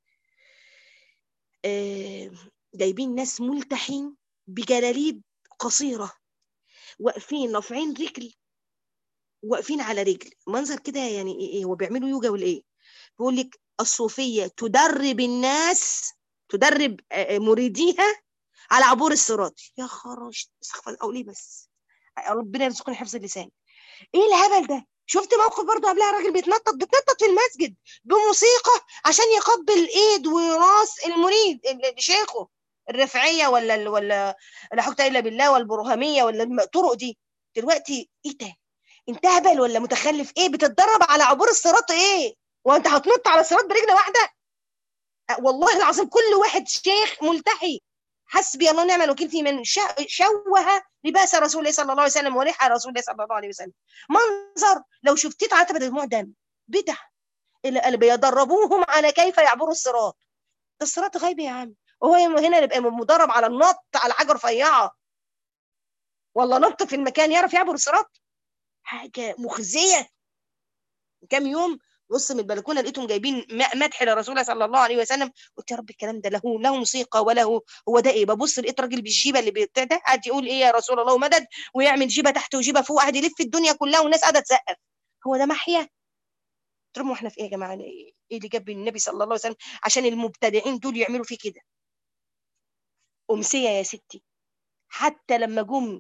آه جايبين ناس ملتحين بجلاليب قصيره واقفين رافعين رجل واقفين على رجل منظر كده يعني ايه هو بيعملوا يوجا ولا ايه بيقول لك الصوفيه تدرب الناس تدرب مريديها على عبور الصراط يا خرج استغفر او ليه بس ربنا يرزقني حفظ اللسان ايه الهبل ده شفت موقف برضه قبلها راجل بيتنطط بيتنطط في المسجد بموسيقى عشان يقبل ايد وراس المريد شيخه الرفعيه ولا ولا لا حول الا بالله والبرهميه ولا الطرق دي دلوقتي ايه ده انت هبل ولا متخلف ايه بتتدرب على عبور الصراط ايه وانت هتنط على الصراط برجل واحده والله العظيم كل واحد شيخ ملتحي حسبي الله ونعم الوكيل في من شوه لباس رسول الله صلى الله عليه وسلم وريح رسول الله صلى الله عليه وسلم منظر لو شفتيه تعتبر دموع دم بدع اللي بيدربوهم على كيف يعبروا الصراط ده الصراط غيبي يا عم وهو هنا يبقى مدرب على النط على حاجه رفيعه والله نط في المكان يعرف يعبر الصراط حاجه مخزيه كام يوم بص من البلكونه لقيتهم جايبين مدح لرسول الله صلى الله عليه وسلم قلت يا رب الكلام ده له له موسيقى وله هو ده ايه ببص لقيت راجل بالجيبه اللي بتاع ده قاعد يقول ايه يا رسول الله ومدد ويعمل جيبه تحت وجيبه فوق قاعد يلف الدنيا كلها والناس قاعده تسقف هو ده محيا قلت لهم احنا في ايه يا جماعه ايه اللي جاب النبي صلى الله عليه وسلم عشان المبتدعين دول يعملوا فيه كده امسيه يا ستي حتى لما جم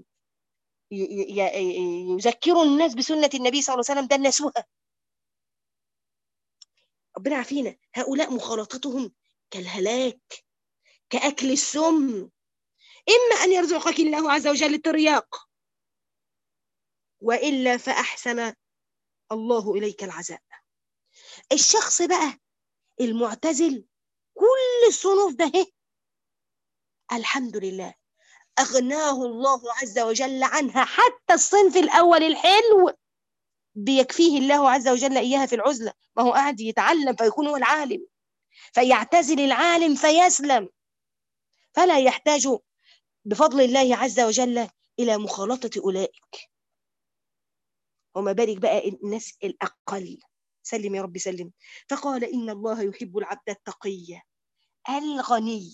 يذكروا الناس بسنه النبي صلى الله عليه وسلم ده نسوها ربنا عافينا هؤلاء مخالطتهم كالهلاك كأكل السم إما أن يرزقك الله عز وجل الترياق وإلا فأحسن الله إليك العزاء الشخص بقى المعتزل كل الصنوف ده هي الحمد لله أغناه الله عز وجل عنها حتى الصنف الأول الحلو بيكفيه الله عز وجل إياها في العزلة ما هو قاعد يتعلم فيكون هو العالم فيعتزل العالم فيسلم فلا يحتاج بفضل الله عز وجل إلى مخالطة أولئك وما بالك بقى الناس الأقل سلم يا رب سلم فقال إن الله يحب العبد التقي الغني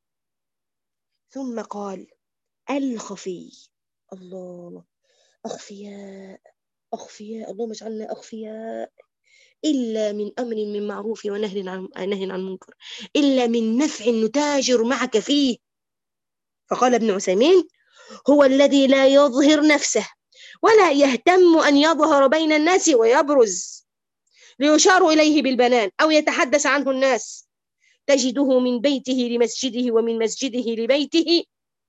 ثم قال الخفي الله أخفياء أخفياء اللهم اجعلنا أخفياء إلا من أمر من معروف ونهي عن نهي عن منكر إلا من نفع نتاجر معك فيه فقال ابن عثيمين هو الذي لا يظهر نفسه ولا يهتم أن يظهر بين الناس ويبرز ليشار إليه بالبنان أو يتحدث عنه الناس تجده من بيته لمسجده ومن مسجده لبيته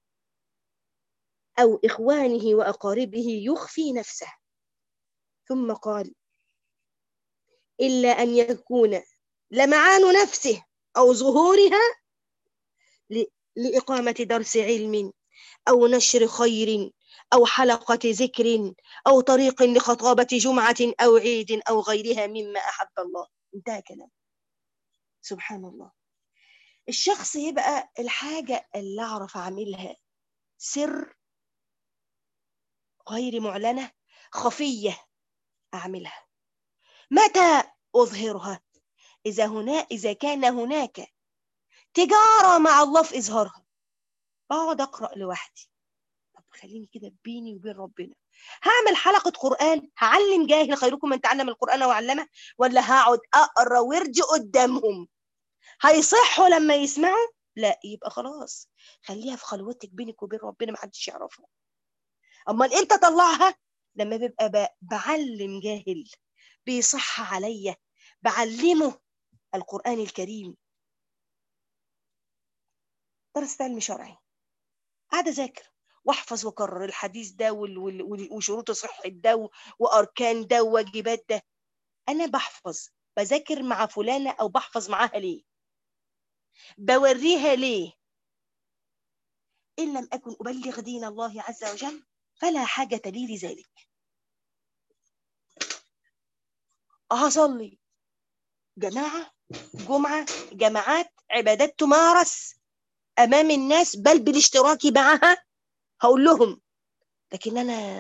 أو إخوانه وأقاربه يخفي نفسه ثم قال إلا أن يكون لمعان نفسه أو ظهورها لإقامة درس علم أو نشر خير أو حلقة ذكر أو طريق لخطابة جمعة أو عيد أو غيرها مما أحب الله انتهى كلام سبحان الله الشخص يبقى الحاجة اللي أعرف أعملها سر غير معلنة خفية أعملها متى أظهرها إذا هنا إذا كان هناك تجارة مع الله في إظهارها بقعد أقرأ لوحدي طب خليني كده بيني وبين ربنا هعمل حلقة قرآن هعلم جاهل خيركم من تعلم القرآن وعلمه ولا هقعد أقرأ ورد قدامهم هيصحوا لما يسمعوا لا يبقى خلاص خليها في خلوتك بينك وبين ربنا محدش يعرفها امال امتى طلعها لما ببقى بعلم جاهل بيصح عليا بعلمه القرآن الكريم درس علم شرعي قاعد أذاكر واحفظ واكرر الحديث ده وشروط صحة ده وأركان ده وواجبات ده أنا بحفظ بذاكر مع فلانة أو بحفظ معاها ليه بوريها ليه إن لم أكن أبلغ دين الله عز وجل فلا حاجة لي لذلك هصلي جماعة جمعة جماعات عبادات تمارس أمام الناس بل بالاشتراك معها هقول لهم لكن أنا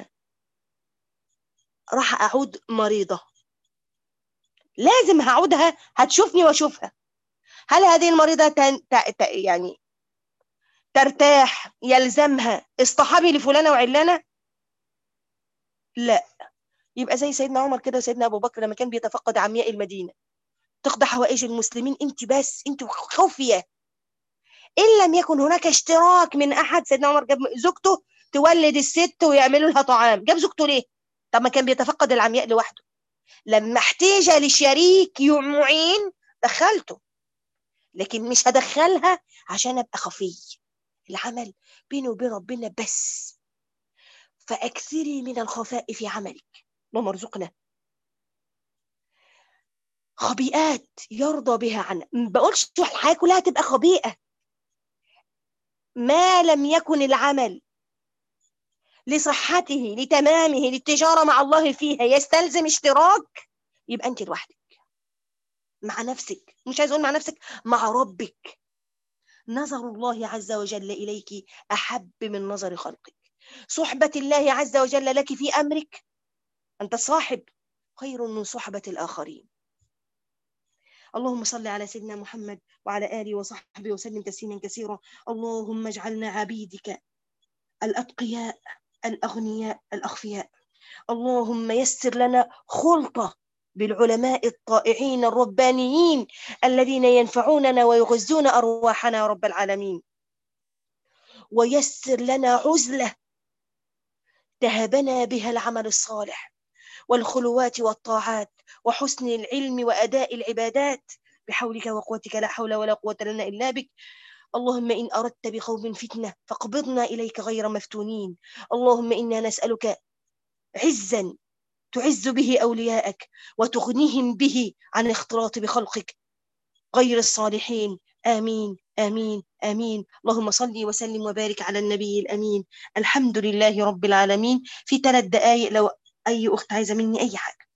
راح أعود مريضة لازم هعودها هتشوفني واشوفها هل هذه المريضة تن... ت... ت... يعني ترتاح يلزمها اصطحابي لفلانة وعلانة لا يبقى زي سيدنا عمر كده وسيدنا ابو بكر لما كان بيتفقد عمياء المدينه تقضي حوائج المسلمين انت بس انت خفيه إن لم يكن هناك اشتراك من أحد سيدنا عمر جاب زوجته تولد الست ويعملوا لها طعام جاب زوجته ليه؟ طب ما كان بيتفقد العمياء لوحده لما احتاج لشريك معين دخلته لكن مش هدخلها عشان ابقى خفي العمل بيني وبين ربنا بس فاكثري من الخفاء في عملك اللهم ارزقنا خبيئات يرضى بها عنا ما بقولش الحياه كلها تبقى خبيئه ما لم يكن العمل لصحته لتمامه للتجاره مع الله فيها يستلزم اشتراك يبقى انت لوحدك مع نفسك مش عايز اقول مع نفسك مع ربك نظر الله عز وجل اليك احب من نظر خلقك صحبه الله عز وجل لك في امرك انت صاحب خير من صحبه الاخرين اللهم صل على سيدنا محمد وعلى اله وصحبه وسلم تسليما كثيرا اللهم اجعلنا عبيدك الاتقياء الاغنياء الاخفياء اللهم يسر لنا خلطه بالعلماء الطائعين الربانيين الذين ينفعوننا ويغذون ارواحنا يا رب العالمين ويسر لنا عزله تهبنا بها العمل الصالح والخلوات والطاعات وحسن العلم واداء العبادات بحولك وقوتك لا حول ولا قوه لنا الا بك اللهم ان اردت بقوم فتنه فاقبضنا اليك غير مفتونين اللهم انا نسالك عزا تعز به اولياءك وتغنيهم به عن اختلاط بخلقك غير الصالحين امين امين امين اللهم صل وسلم وبارك على النبي الامين الحمد لله رب العالمين في ثلاث دقائق لو اي اخت عايزه مني اي حاجه